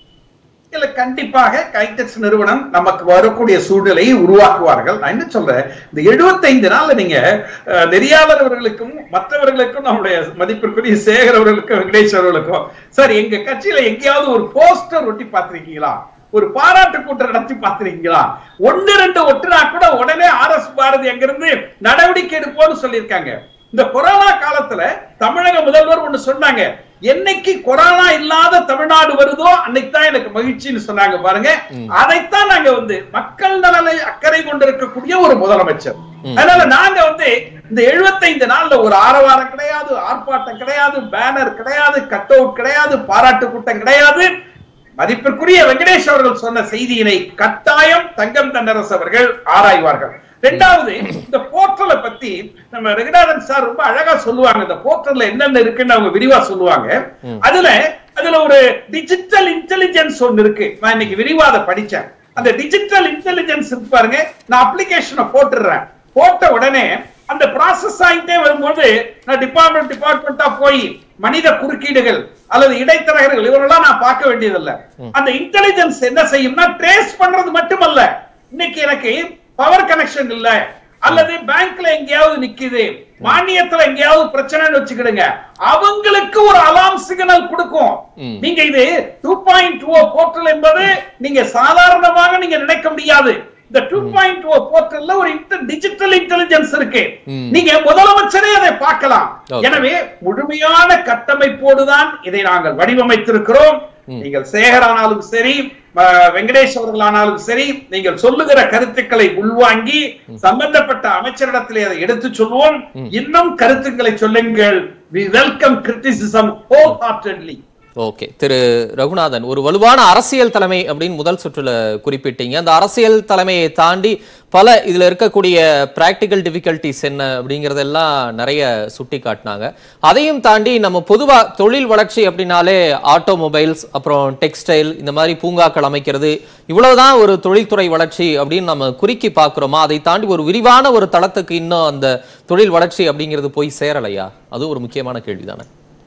இல்ல கண்டிப்பாக கைடெக்ஸ் நிறுவனம் நமக்கு வரக்கூடிய சூழ்நிலையை உருவாக்குவார்கள் நான் என்ன சொல்றேன் இந்த 75 நாள்ல நீங்க அஹ், நெறியாளர் அவர்களுக்கும் மற்றவர்களுக்கும் நம்முடைய மதிப்பிற்குரிய சேகர் அவர்களுக்கும் வெங்கடேஷ் அவர்களுக்கும் சார் எங்க கட்சியில எங்கேயாவது ஒரு போஸ்டர் ஒட்டி பார்த்திருக்கீங்களா ஒரு பாராட்டு கூட்டம் நடத்தி பார்த்திருக்கீங்களா ஒன்னு ரெண்டு ஒட்டுனா கூட உடனே ஆர் எஸ் பாரதி அங்கிருந்து நடவடிக்கை எடுப்போம்னு சொல்லியிருக்காங்க இந்த கொரோனா காலத்துல தமிழக முதல்வர் ஒண்ணு சொன்னாங்க என்னைக்கு கொரோனா இல்லாத தமிழ்நாடு வருதோ அன்னைக்கு தான் எனக்கு மகிழ்ச்சின்னு சொன்னாங்க பாருங்க அதைத்தான் நாங்க வந்து மக்கள் நலனை அக்கறை கொண்டிருக்கக்கூடிய ஒரு முதலமைச்சர் அதனால நாங்க வந்து இந்த 75 நாள்ல ஒரு ஆரவாரம் கிடையாது ஆர்ப்பாட்டம் கிடையாது பேனர் கிடையாது கட் அவுட் கிடையாது பாராட்டு கூட்டம் கிடையாது மதிப்பிற்குரிய வெங்கடேஷ் அவர்கள் சொன்ன செய்தியினை கட்டாயம் தங்கம் தன்னரசு அவர்கள் ஆராய்வார்கள் ரெண்டாவது இந்த போர்ட்டலை பத்தி நம்ம ரகுநாதன் சார் ரொம்ப அழகா சொல்லுவாங்க இந்த போர்ட்டல்ல என்னென்ன இருக்குன்னு அவங்க விரிவா சொல்லுவாங்க அதுல அதுல ஒரு டிஜிட்டல் இன்டெலிஜென்ஸ் ஒன்னு இருக்கு நான் இன்னைக்கு விரிவா அதை படிச்சேன் அந்த டிஜிட்டல் இன்டெலிஜென்ஸ் இருக்கு பாருங்க நான் அப்ளிகேஷனை போட்டுடுறேன் போட்ட உடனே அந்த ப்ராசஸ் ஆகிட்டே வரும்போது நான் டிபார்ட்மெண்ட் டிபார்ட்மெண்டா போய் மனித குறுக்கீடுகள் அல்லது இடைத்தரகர்கள் இவரெல்லாம் நான் பார்க்க வேண்டியதில்லை அந்த இன்டெலிஜென்ஸ் என்ன செய்யும்னா ட்ரேஸ் பண்றது மட்டுமல்ல இன்னைக்கு எனக்கு பவர் கனெக்ஷன் இல்ல அல்லது பேங்க்ல எங்கேயாவது நிக்குது மானியத்துல எங்கேயாவது பிரச்சனைன்னு வச்சுக்கிடுங்க அவங்களுக்கு ஒரு அலாம் சிக்னல் கொடுக்கும் நீங்க இது டூ பாயிண்ட் டூ போர்ட்டல் என்பது நீங்க சாதாரணமாக நீங்க நினைக்க முடியாது இந்த டூ பாயிண்ட் டூ போர்ட்டல்ல ஒரு டிஜிட்டல் இன்டெலிஜென்ஸ் இருக்கு ம். நீங்க முதலமைச்சரே அதை பார்க்கலாம் Okay. எனவே முழுமையான கட்டமைப்போடு தான் இதை நாங்கள் வடிவமைத்திருக்கிறோம் நீங்கள் சேகரானாலும் சரி அஹ், வெங்கடேஷ் அவர்களானாலும் சரி நீங்கள் சொல்லுகிற கருத்துக்களை உள்வாங்கி சம்பந்தப்பட்ட அமைச்சரிடத்திலே அதை எடுத்து சொல்வோம் இன்னும் கருத்துக்களை சொல்லுங்கள் we welcome criticism whole heartedly okay Thiru Raghunathan ஒரு வலுவான அரசியல் தலைமை அப்படின்னு முதல் சுற்றுல குறிப்பிட்டீங்க அந்த அரசியல் தலைமையை தாண்டி பல இதுல இருக்கக்கூடிய பிராக்டிக்கல் டிஃபிகல்ட்டிஸ் என்ன அப்படிங்கறதெல்லாம் நிறைய சுட்டி காட்டினாங்க அதையும் தாண்டி நம்ம பொதுவா தொழில் வளர்ச்சி அப்படின்னாலே ஆட்டோமொபைல்ஸ் அப்புறம் டெக்ஸ்டைல் இந்த மாதிரி பூங்காக்கள் அமைக்கிறது இவ்வளவுதான் ஒரு தொழில்துறை வளர்ச்சி அப்படின்னு நம்ம குறுக்கி பார்க்கிறோமா அதை தாண்டி ஒரு விரிவான ஒரு தளத்துக்கு இன்னும் அந்த தொழில் வளர்ச்சி அப்படிங்கிறது போய் சேரலையா அது ஒரு முக்கியமான கேள்விதானே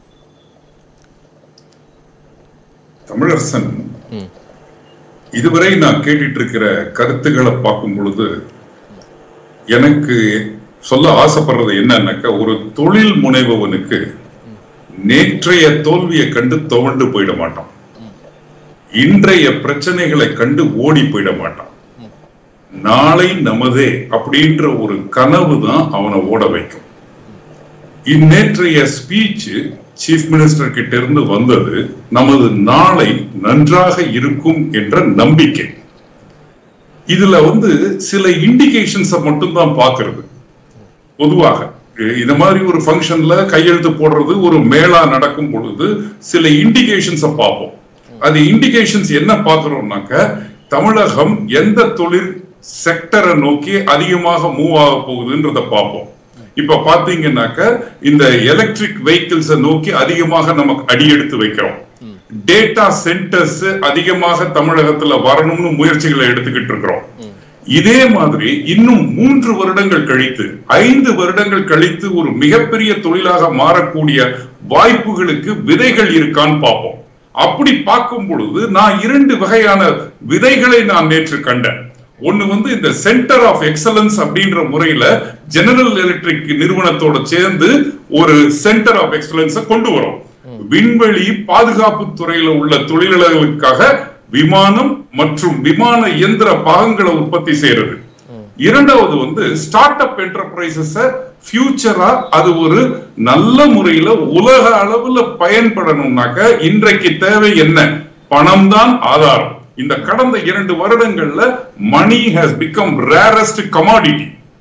தமிழரசன் ம். இதுவரை நான் கேட்டுட்டு இருக்கிற கருத்துக்களை பார்க்கும் பொழுது எனக்கு சொல்ல ஆசைப்படுறது என்னன்னாக்கா ஒரு தொழில் முனைபவனுக்கு நேற்றைய தோல்வியை கண்டு துவண்டு போயிட மாட்டான் இன்றைய பிரச்சனைகளை கண்டு ஓடி போயிட மாட்டான் நாளை நமதே அப்படின்ற ஒரு கனவு தான் அவனை ஓட வைக்கும் இந்நேற்றைய ஸ்பீச் சீஃப் மினிஸ்டர் கிட்ட இருந்து வந்தது நமது நாளை நன்றாக இருக்கும் என்ற நம்பிக்கை இதுல வந்து சில இண்டிகேஷன்ஸை மட்டும் தான் பாக்குறது பொதுவாக இ- இந்த மாதிரி ஒரு ஃபங்க்ஷன்ல கையெழுத்து போடுறது ஒரு மேளா நடக்கும் பொழுது சில இண்டிகேஷன்ஸை பார்ப்போம் அது இண்டிகேஷன்ஸ் என்ன பார்க்கிறோம்னாக்க தமிழகம் எந்த தொழில் செக்டரை நோக்கி அதிகமாக மூவ் ஆக போகுதுன்றத பார்ப்போம் இப்ப பாத்தீங்கன்னாக்க இந்த எலக்ட்ரிக் வெஹிக்கிள்ஸ நோக்கி அதிகமாக நமக்கு அடி எடுத்து வைக்கிறோம் டேட்டா சென்டர்ஸ் அதிகமாக தமிழகத்துல வரணும்னு முயற்சிகளை எடுத்துக்கிட்டு இருக்கிறோம் இதே மாதிரி இன்னும் மூன்று வருடங்கள் கழித்து ஐந்து வருடங்கள் கழித்து ஒரு மிகப்பெரிய தொழிலாக மாறக்கூடிய வாய்ப்புகளுக்கு விதைகள் இருக்கான்னு பார்ப்போம் அப்படி பார்க்கும் பொழுது நான் இரண்டு வகையான விதைகளை நான் நேற்று கண்டேன் ஒண்ணு வந்து இந்த சென்டர் ஆஃப் எக்ஸலன்ஸ் அப்படின்ற முறையில ஜெனரல் எலக்ட்ரிக் நிறுவனத்தோட சேர்ந்து ஒரு சென்டர் ஆஃப் எக்ஸலன்ஸ கொண்டு வரும் விண்வெளி பாதுகாப்பு துறையில உள்ள தொழிலாளர்களுக்காக விமானம் மற்றும் விமான இயந்திர பாகங்களை உற்பத்தி செய்யறது இரண்டாவது வந்து ஸ்டார்ட் அப் என்டர்பிரைசஸ் ஃபியூச்சரா அது ஒரு நல்ல முறையில உலக அளவுல பயன்படணும்னாக்க இன்றைக்கு தேவை என்ன பணம் தான் ஆதாரம் இந்த கடந்த இரண்டு வருடங்கள்ல money has become rarest commodity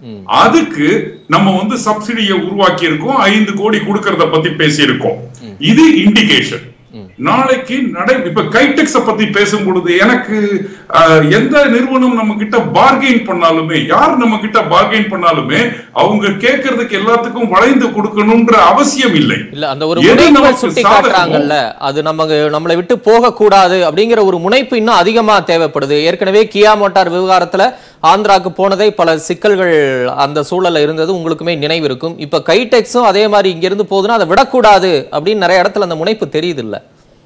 அதுக்கு நம்ம வந்து சப்சிடியை உருவாக்கி இருக்கோம் ஐந்து கோடி கொடுக்கறத பத்தி பேசியிருக்கோம் இது இண்டிகேஷன் நாளைக்கு நடை இப்ப கைடெக்ஸ பத்தி பேசும் பொழுது எனக்கு அஹ், எந்த நிறுவனம் நம்ம கிட்ட பார்கெயின் பண்ணாலுமே யார் நம்ம கிட்ட பார்கெயின் பண்ணாலுமே அவங்க கேட்கறதுக்கு எல்லாத்துக்கும் வளைந்து கொடுக்கணும்ன்ற அவசியம் இல்லை இல்ல அந்த ஒரு எது முனைப்பை நமக்கு சுட்டி சாதகமோ, காட்டுறாங்கல்ல அது நமக்கு நம்மளை விட்டு போக கூடாது அப்படிங்கிற ஒரு முனைப்பு இன்னும் அதிகமா தேவைப்படுது ஏற்கனவே கியா மோட்டார் விவகாரத்துல ஆந்திராக்கு போனதை பல சிக்கல்கள் அந்த சூழல்ல இருந்தது உங்களுக்குமே நினைவு இருக்கும் இப்ப கைடெக்ஸும் அதே மாதிரி இங்க இருந்து போகுதுன்னா அதை விடக்கூடாது அப்படின்னு நிறைய இடத்துல அந்த முனைப்பு தெரியுது இல்ல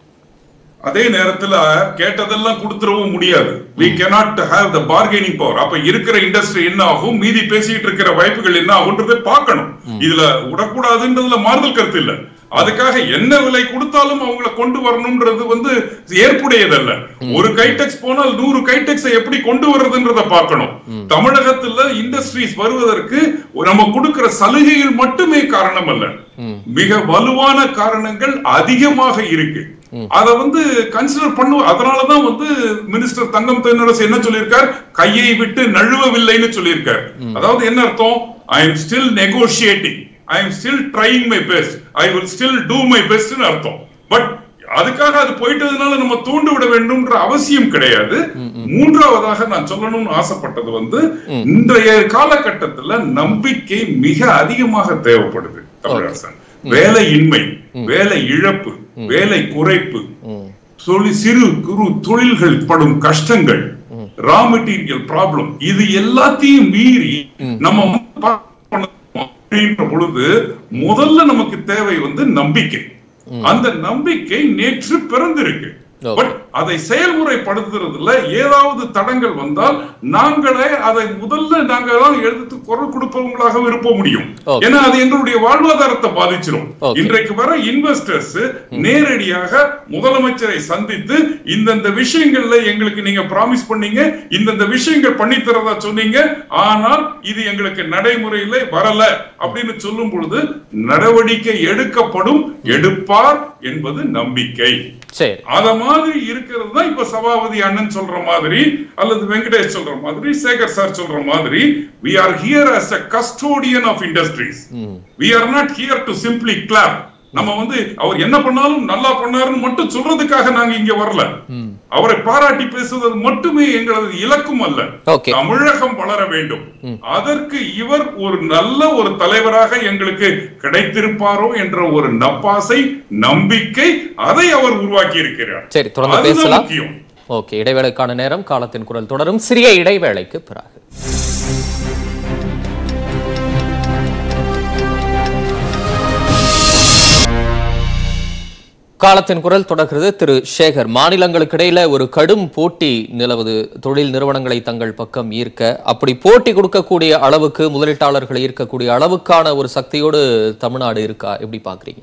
அதே நேரத்துல கேட்டதெல்லாம் கொடுத்துடவும் முடியாது we cannot have the bargaining power அப்ப இருக்கிற இண்டஸ்ட்ரி என்ன ஆகும் மீதி பேசிட்டு இருக்கிற வாய்ப்புகள் என்ன ஆகுன்றதை பார்க்கணும் இதுல விடக்கூடாதுன்றதுல மாறுதல் கருத்து இல்ல அதுக்காக என்ன விலை கொடுத்தாலும் அவங்கள கொண்டு வரணும்ன்றது வந்து ஏற்புடையதல்ல ஒரு கைடெக்ஸ் போனால் நூறு கைடெக்ஸை எப்படி கொண்டு வர்றதுன்றத பார்க்கணும் தமிழகத்துல இண்டஸ்ட்ரீஸ் வருவதற்கு நம்ம கொடுக்கிற சலுகைகள் மட்டுமே காரணம் அல்ல மிக வலுவான காரணங்கள் அதிகமாக இருக்கு அத வந்து கன்சிடர் பண்ணு அதனாலதான் வந்து மினிஸ்டர் தங்கம் தென்னரசு என்ன சொல்லியிருக்கார் கையை விட்டு நழுவவில்லைன்னு சொல்லியிருக்கார் அதாவது என்ன அர்த்தம் I am still negotiating I am still trying my best I will still do my பெஸ்ட்னு அர்த்தம் பட் அதுக்காக அது போயிட்டதுனால நம்ம தூண்டு விட வேண்டும்ன்ற அவசியம் கிடையாது மூன்றாவதாக நான் சொல்லணும்னு ஆசைப்பட்டது வந்து இன்றைய காலகட்டத்துல நம்பிக்கை மிக அதிகமாக தேவைப்படுது தமிழரசன் வேலையின்மை வேலை இழப்பு வேலை குறைப்பு தொழில் சிறு குறு தொழில்கள் படும் கஷ்டங்கள் ரா மெட்டீரியல் ப்ராப்ளம் இது எல்லாத்தையும் மீறி நம்ம வந்து பண்ணணும் அப்படின்ற பொழுது முதல்ல நமக்கு தேவை வந்து நம்பிக்கை அந்த நம்பிக்கை நேற்று பிறந்திருக்கு பட் அதை செயல்முறைப்படுத்துறதுல ஏதாவது தடங்கள் வந்தால் நாங்களே அதை முதல்ல நாங்க தான் எடுத்து குரல் கொடுப்பவங்களாக இருப்ப முடியும் Okay. ஏன்னா அது எங்களுடைய வாழ்வாதாரத்தை பாதிச்சிரும் Okay. இன்றைக்கு வர இன்வெஸ்டர்ஸ் நேரடியாக முதலமைச்சரை சந்தித்து இந்தந்த விஷயங்கள்ல எங்களுக்கு நீங்க ப்ராமிஸ் பண்ணீங்க இந்தந்த விஷயங்கள் பண்ணி தரதா சொன்னீங்க ஆனால் இது எங்களுக்கு நடைமுறையில வரல அப்படின்னு சொல்லும் பொழுது நடவடிக்கை எடுக்கப்படும் எடுப்பார் என்பது நம்பிக்கை சரி அத மாதிரி இருக்கிறது தான் இப்ப சபாபதி அண்ணன் சொல்ற மாதிரி அல்லது வெங்கடேஷ் சொல்ற மாதிரி சேகர் சார் சொல்ற மாதிரி we are here as a custodian of industries we are not here to simply clap நம்ம வந்து அவர் என்ன பண்ணாலும் நல்லா பண்ணாருன்னு மட்டும் சொல்றதுக்காக நாங்க இங்க வரல அவரை பாராட்டி பேசுவது மட்டுமே எங்களது இலக்கும் அல்ல Okay. தமிழகம் வளர வேண்டும் அதற்கு இவர் ஒரு நல்ல ஒரு தலைவராக எங்களுக்கு கிடைத்திருப்பாரோ என்ற ஒரு நப்பாசை நம்பிக்கை அதை அவர் உருவாக்கி இருக்கிறார் சரி தொடர்ந்து அதுதான் பேசலாம் முக்கியம் ஓகே இடைவேளைக்கான நேரம் காலத்தின் குரல் தொடரும் சிறிய இடைவேளைக்கு பிறகு காலத்தின் குரல் தொடர்கிறது திரு சேகர் மாநிலங்களுக்கு இடையில ஒரு கடும் போட்டி நிலவுது தொழில் நிறுவனங்களை தங்கள் பக்கம் ஈர்க்க அப்படி போட்டி கொடுக்கக்கூடிய அளவுக்கு முதலீட்டாளர்களை ஈர்க்கக்கூடிய அளவுக்கான ஒரு சக்தியோடு தமிழ்நாடு இருக்கா எப்படி பாக்குறீங்க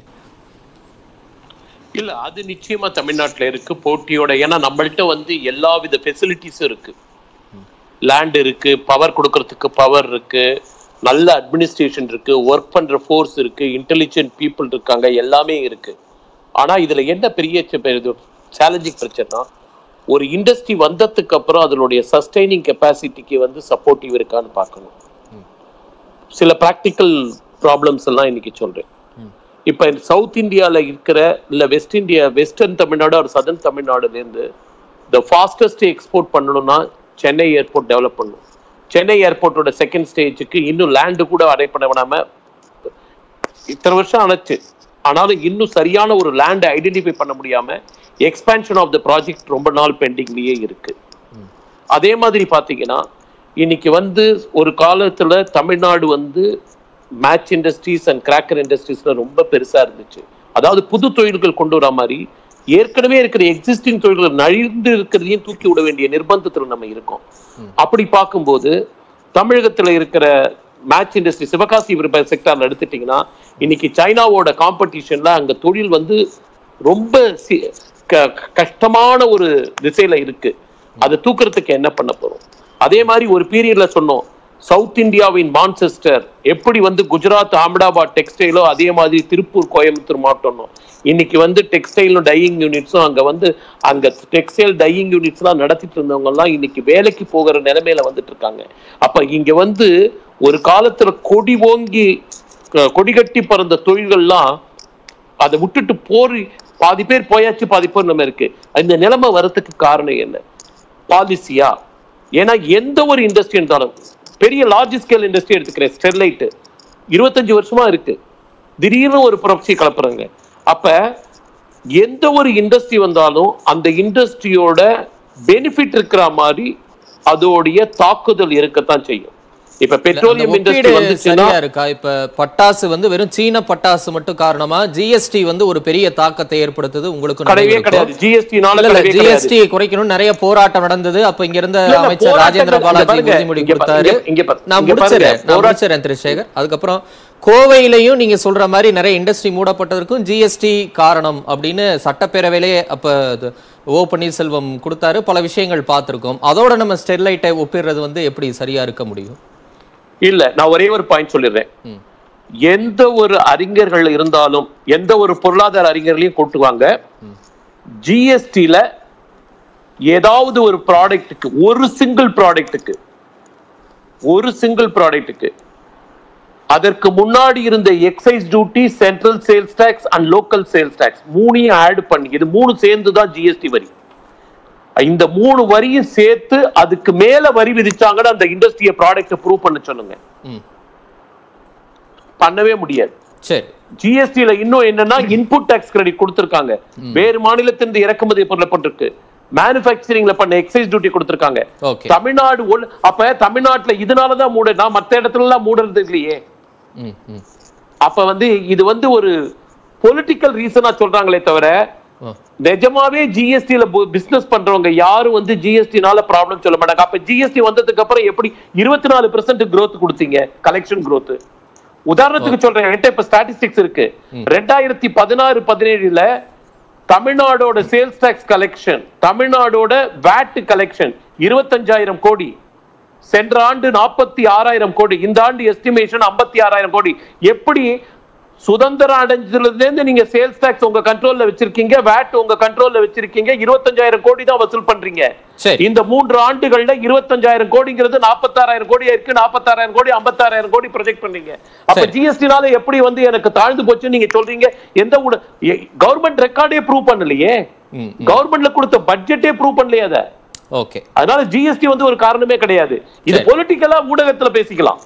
இல்ல அது நிச்சயமா தமிழ்நாட்டுல இருக்கு போட்டியோட ஏன்னா நம்மள்ட்ட வந்து எல்லா வித ஃபெசிலிட்டிஸும் இருக்கு லேண்ட் இருக்கு பவர் கொடுக்கறதுக்கு பவர் இருக்கு நல்ல அட்மினிஸ்ட்ரேஷன் இருக்கு ஒர்க் பண்ற ஃபோர்ஸ் இருக்கு இன்டெலிஜென்ட் பீப்புள் இருக்காங்க எல்லாமே இருக்கு ஆனா இதுல என்ன பெரிய சேலஞ்சிங் பிரச்சனை ஒரு இண்டஸ்ட்ரி வந்ததுக்கு அப்புறம் அதனுடைய சஸ்டைனிங் கெப்பாசிட்டிக்கு வந்து சப்போர்ட்டிவ் இருக்கான்னு பார்க்கணும் சில ப்ராக்டிக்கல் ப்ராப்ளம்ஸ் எல்லாம் இன்னைக்கு சொல்றேன் இப்ப சவுத் இந்தியால இருக்கிற இல்ல வெஸ்ட் இந்தியா வெஸ்டர்ன் தமிழ்நாடு ஒரு சதர்ன் தமிழ்நாடுல இருந்து த ஃபாஸ்டஸ்ட் எக்ஸ்போர்ட் பண்ணணும்னா சென்னை ஏர்போர்ட் டெவலப் பண்ணணும் சென்னை ஏர்போர்ட்டோட செகண்ட் ஸ்டேஜுக்கு இன்னும் லேண்டு கூட அடை பண்ண விடாம இத்தனை வருஷம் ஆனச்சு ஆனாலும் இன்னும் சரியான ஒரு லேண்டை ஐடென்டிஃபை பண்ண முடியாம எக்ஸ்பேன்ஷன் ஆஃப் த ப்ராஜெக்ட் ரொம்ப நாள் பெண்டிங்லயே இருக்கு அதே மாதிரி பாத்தீங்கன்னா இன்னைக்கு வந்து ஒரு காலத்துல தமிழ்நாடு வந்து மேட்ச் இண்டஸ்ட்ரீஸ் அண்ட் கிராக்கர் இண்டஸ்ட்ரீஸ்ல ரொம்ப பெருசா இருந்துச்சு அதாவது புது தொழில்கள் கொண்டு வர மாதிரி ஏற்கனவே இருக்கிற எக்ஸிஸ்டிங் தொழில்கள் நழிந்து இருக்கிறதையும் தூக்கி விட வேண்டிய நிர்பந்தத்துல நம்ம இருக்கோம் அப்படி பார்க்கும்போது தமிழகத்துல இருக்கிற மேட்ச் இண்டஸ்ட்ரி சிவகாசி செக்டார்ல எடுத்துட்டீங்கன்னா இன்னைக்கு சைனாவோட காம்படிஷன்ல அங்க தொழில் வந்து ரொம்ப சி- க- கஷ்டமான ஒரு திசையில இருக்கு அதை தூக்குறதுக்கு என்ன பண்ண போறோம் அதே மாதிரி ஒரு பீரியட்ல சொன்னோம் சவுத் இந்தியாவின் மான்செஸ்டர் எப்படி வந்து குஜராத் அகமதாபாத் டெக்ஸ்டைலோ அதே மாதிரி திருப்பூர் கோயம்புத்தூர் மாவட்டம்னோ இன்னைக்கு வந்து டெக்ஸ்டைலும் டையிங் யூனிட்ஸும் அங்க வந்து அங்க டெக்ஸ்டைல் டையிங் யூனிட்ஸ் எல்லாம் நடத்திட்டு இருந்தவங்க எல்லாம் இன்னைக்கு வேலைக்கு போகிற நிலைமையில வந்துட்டு இருக்காங்க அப்ப இங்க வந்து ஒரு காலத்துல கொடி ஓங்கி க- கொடி கட்டி பறந்த தொழில்கள்லாம் அதை விட்டுட்டு போரி பாதி பேர் போயாச்சு பாதி பேர் நம்ம இருக்கு இந்த நிலைமை வரதுக்கு காரணம் என்ன பாலிசியா ஏன்னா எந்த ஒரு இண்டஸ்ட்ரி இருந்தாலும் பெரிய லார்ஜ் ஸ்கேல் இண்டஸ்ட்ரி எடுத்துக்கிறேன் ஸ்டெர்லைட் இருபத்தஞ்சு வருஷமா இருக்கு திடீர்னு ஒரு புரட்சி கலப்புறாங்க அப்ப எந்த ஒரு இண்டஸ்ட்ரி வந்தாலும் அந்த இண்டஸ்ட்ரியோட பெனிஃபிட் இருக்கிற மாதிரி அதோடைய தாக்குதல் இருக்கத்தான் செய்யும் இப்ப அந்த பெட்ரோலியம் இண்டஸ்ட்ரி ஒப்பீடு வந்துச்சுன்னா சரியா இருக்கா இப்ப பட்டாசு வந்து வெறும் சீன பட்டாசு மட்டும் காரணமா ஜிஎஸ்டி வந்து ஒரு பெரிய தாக்கத்தை ஏற்படுத்துது உங்களுக்கு கிடையவே கிடையாது ஜிஎஸ்டினால கிடையவே கிடையாது ஜிஎஸ்டி குறைக்கணும் நிறைய போராட்டம் நடந்தது அப்ப இங்க இருந்த இல்ல, இல்ல, அமைச்சர் போராட்டங்கள் ராஜேந்திர இங்க பாலாஜி பாருங்க, உறுதிமொழி இங்க பா- கொடுத்தாரு இங்க- இங்க பா- நான் இங்க பாருங்க, முடிச்சிடறேன் நான் போராட்ட- முடிச்சிடறேன் திரு சேகர் அதுக்கப்புறம் கோவையிலையும் நீங்க சொல்ற மாதிரி நிறைய இண்டஸ்ட்ரி மூடப்பட்டதற்கும் ஜிஎஸ்டி காரணம் அப்படின்னு சட்டப்பேரவையிலேயே அப்ப இது ஓ பன்னீர்செல்வம் கொடுத்தாரு பல விஷயங்கள் பார்த்திருக்கோம் அதோட நம்ம ஸ்டெர்லைட்டை ஒப்பிடுறது வந்து எப்படி சரியா இருக்க முடியும் இல்ல நான் ஒரே ஒரு பாயிண்ட் சொல்லிடுறேன் ம். எந்த ஒரு அறிஞர்கள் இருந்தாலும் எந்த ஒரு பொருளாதார அறிஞர்களையும் கூட்டுவாங்க ஜிஎஸ்டில ஏதாவது ஒரு ப்ராடக்ட்டுக்கு ஒரு சிங்கிள் ப்ராடக்ட்டுக்கு ஒரு சிங்கிள் ப்ராடக்ட்டுக்கு அதற்கு முன்னாடி இருந்த excise duty central sales tax and local sales tax மூணையும் ஆட் பண்ணி இது மூணு சேர்ந்து தான் ஜிஎஸ்டி வரி இந்த மூணு வரியும் சேர்த்து அதுக்கு மேல வரி விதிச்சாங்கன்னா அந்த இண்டஸ்ட்ரிய ப்ராடக்ட் ப்ரூவ் பண்ண சொல்லுங்க ம். பண்ணவே முடியாது சரி ஜிஎஸ்டில இன்னும் என்னன்னா இன்புட் டாக்ஸ் கிரெடிட் கொடுத்திருக்காங்க வேறு மாநிலத்திலிருந்து இறக்குமதி பண்ணப்பட்டிருக்கு மேனுஃபேக்சரிங்ல பண்ண எக்ஸைஸ் டியூட்டி கொடுத்திருக்காங்க ஓகே தமிழ்நாடு ஒண்ணு- அப்ப தமிழ்நாட்டுல இதனாலதான் மூட நான் மத்த இடத்துல எல்லாம் மூடுறது இல்லையே ம் ம் அப்ப வந்து இது வந்து ஒரு பொலிட்டிக்கல் ரீசனா சொல்றாங்களே தவிர ஆ. நிஜமாவே ஜிஎஸ்டில பிசினஸ் பண்றவங்க யாரும் வந்து ஜிஎஸ்டினால ப்ராப்ளம் சொல்ல மாட்டாங்க அப்ப ஜிஎஸ்டி வந்ததுக்கு அப்புறம் எப்படி இருபத்தி நாலு பெர்சென்ட் growth கொடுத்தீங்க கலெக்ஷன் growth உதாரணத்துக்கு சொல்றேன் என்கிட்ட இப்ப ஸ்டாட்டிஸ்டிக்ஸ் இருக்கு ரெண்டாயிரத்தி பதினாறு பதினேழுல தமிழ்நாடோட சேல்ஸ் டாக்ஸ் கலெக்ஷன் தமிழ்நாடோட வேட் கலெக்ஷன் இருபத்தஞ்சாயிரம் கோடி சென்ற ஆண்டு நாற்பத்தி ஆறாயிரம் கோடி இந்த ஆண்டு எஸ்டிமேஷன் ஐம்பத்தி ஆறாயிரம் கோடி எப்படி சுதந்திரம் அடைஞ்சதுல இருந்து நீங்க சேல்ஸ் டாக்ஸ் உங்க கண்ட்ரோல்ல வச்சிருக்கீங்க வேட் உங்க கண்ட்ரோல்ல வச்சிருக்கீங்க இருபத்தஞ்சாயிரம் கோடி தான் வசூல் பண்றீங்க சரி. இந்த மூன்று ஆண்டுகள்ல இருபத்தஞ்சாயிரம் கோடிங்கிறது நாற்பத்தாறாயிரம் கோடி இருக்கு நாற்பத்தாறாயிரம் கோடி ஐம்பத்தாறாயிரம் கோடி ப்ரொஜெக்ட் பண்றீங்க அப்ப சரி. ஜிஎஸ்டினால எப்படி வந்து எனக்கு தாழ்ந்து போச்சு நீங்க சொல்றீங்க எந்த கவர்மெண்ட் ரெக்கார்டே ப்ரூவ் பண்ணலையே ம் கவர்மெண்ட்ல கொடுத்த பட்ஜெட்டே ப்ரூவ் பண்ணலையே அதை ஓகே அதனால ஜிஎஸ்டி வந்து ஒரு காரணமே கிடையாது இது சரி. பொலிட்டிக்கலா ஊடகத்துல பேசிக்கலாம்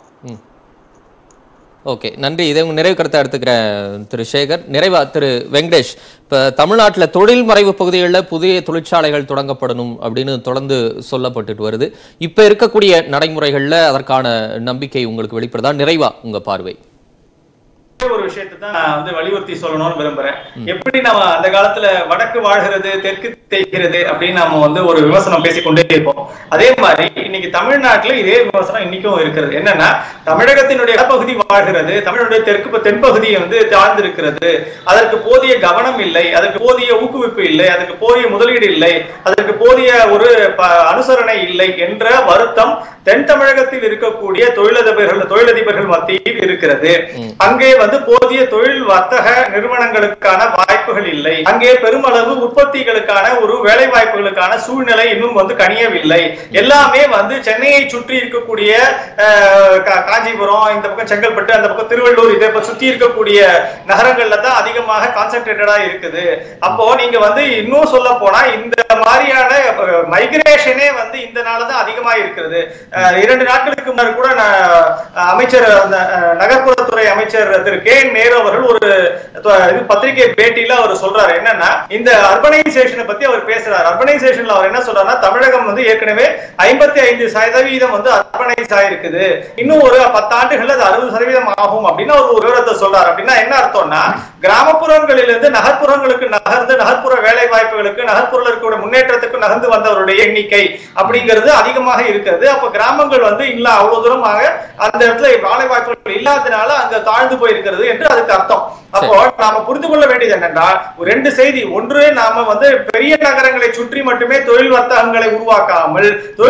ஓகே நன்றி இதை உங்க நிறைவு கருத்தை எடுத்துக்கிறேன் திரு சேகர் நிறைவா திரு வெங்கடேஷ் இப்ப தமிழ்நாட்டுல தொழில் மறைவு பகுதிகளில் புதிய தொழிற்சாலைகள் தொடங்கப்படணும் அப்படின்னு தொடர்ந்து சொல்லப்பட்டுட்டு வருது இப்ப இருக்கக்கூடிய நடைமுறைகள்ல அதற்கான நம்பிக்கை உங்களுக்கு வெளிப்படுதா நிறைவா உங்க பார்வை ஒரே ஒரு விஷயத்தை தான் நான் வந்து வலியுறுத்தி சொல்லணும்னு விரும்புறேன் எப்படி நம்ம அந்த காலத்துல வடக்கு வாழ்கிறது தெற்கு தேய்கிறது அப்படின்னு நம்ம வந்து ஒரு விமர்சனம் பேசிக்கொண்டே இருப்போம் அதே மாதிரி இன்னைக்கு தமிழ்நாட்டுல இதே விமர்சனம் இன்னைக்கும் இருக்கிறது என்னன்னா தமிழகத்தினுடைய இடப்பகுதி வாழ்கிறது தமிழனுடைய தெற்கு தென்பகுதி வந்து தாழ்ந்திருக்கிறது அதற்கு போதிய கவனம் இல்லை அதற்கு போதிய ஊக்குவிப்பு இல்லை அதற்கு போதிய முதலீடு இல்லை அதற்கு போதிய ஒரு ப- அனுசரணை இல்லை என்ற வருத்தம் தென் தமிழகத்தில் இருக்கக்கூடிய தொழிலதிபர்கள் தொழிலதிபர்கள் மத்தியில் இருக்கிறது அங்கே வந்து போதிய தொழில் வர்த்தக நிறுவனங்களுக்கான வாய்ப்புகள் இல்லை அங்கே பெருமளவு உற்பத்திகளுக்கான ஒரு வேலை வாய்ப்புகளுக்கான சூழ்நிலை இன்னும் வந்து கனியவில்லை எல்லாமே வந்து சென்னையை சுற்றி இருக்கக்கூடிய அஹ், கா- காஞ்சிபுரம் இந்த பக்கம் செங்கல்பட்டு அந்த பக்கம் திருவள்ளூர் இதை இப்ப சுத்தி இருக்கக்கூடிய நகரங்கள்ல தான் அதிகமாக கான்சென்ட்ரேட்டடா இருக்குது அப்போ நீங்க வந்து இன்னும் சொல்ல போனா இந்த மாதிரியான மைக்ரேஷனே வந்து இந்த நாள் தான் அதிகமா இருக்கிறது அஹ், இரண்டு நாட்களுக்கு முன்னர் கூட நான் அஹ், அமைச்சர் அந்த, அஹ், நகர்ப்புறத்துறை அமைச்சர் திரு கே என் நேரு அவர்கள் ஒரு தொ- இது பத்திரிகை பேட்டியில அவர் சொல்றாரு என்னன்னா இந்த அர்பனைசேஷனை பத்தி அவர் பேசுறாரு அர்பனைசேஷன்ல அவர் என்ன சொல்றாருன்னா தமிழகம் வந்து ஏற்கனவே ஐம்பத்தி ஐந்து சதவீதம் வந்து அர்பனைஸ் ஆயிருக்குது இன்னும் ஒரு பத்தாண்டுகள்ல அது அறுபது சதவீதம் ஆகும் அப்படின்னு அவர் ஒரு விவரத்தை சொல்றாரு அப்படின்னா என்ன அர்த்தம்னா கிராமப்புறங்களிலிருந்து நகர்ப்புறங்களுக்கு நகர்ந்து நகர்ப்புற வேலை வாய்ப்புகளுக்கு நகர்ப்புற இருக்கக்கூடிய முன்னேற்றத்துக்கு நகர்ந்து வந்தவருடைய எண்ணிக்கை அப்படிங்கிறது அதிகமாக இருக்கிறது அப்ப கிராமங்கள் வந்து இல்ல அவ்வளவு தூரமாக அந்த இடத்துல வேலை வாய்ப்புகள் இல்லாதனால அங்க தாழ்ந்து போயிருக்கிறது என்று அதுக்கு அர்த்தம் அப்போ நாம புரிந்து கொள்ள வேண்டியது என்னென்றால் ஒரு ரெண்டு செய்தி ஒன்று நாம வந்து பெரிய நகரங்களை சுற்றி மட்டுமே தொழில் வர்த்தகங்களை உருவாக்காமல் தொழில் நிறுவனங்களை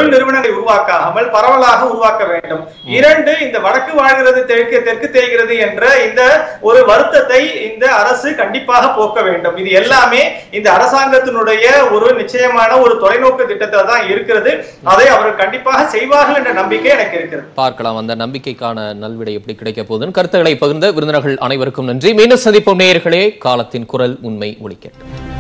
உருவாக்காமல் பரவலாக உருவாக்க வேண்டும் இரண்டு இந்த வடக்கு வாழ்கிறது தெற்கு தெற்கு தேய்கிறது என்ற இந்த ஒரு வருத்தத்தை இந்த அரசு கண்டிப்பாக போக்க வேண்டும் இது எல்லாமே இந்த அரசாங்கத்தினுடைய ஒரு நிச்சயமான ஒரு தொலைநோக்கு திட்டத்துல தான் இருக்கிறது அதை அவர்கள் கண்டிப்பாக செய்வார்கள் என்ற நம்பிக்கை எனக்கு இருக்கிறது பார்க்கலாம் அந்த நம்பிக்கைக்கான நல்விடை எப்படி கிடைக்க போகுதுன்னு கருத்துக்களை பகிர்ந்த விருந்தினர்கள் அனைவருக்கும் நன்றி மீண்டும் சந்திப்போம் நேயர்களே காலத்தின் குரல் உண்மை ஒலிக்கட்டும்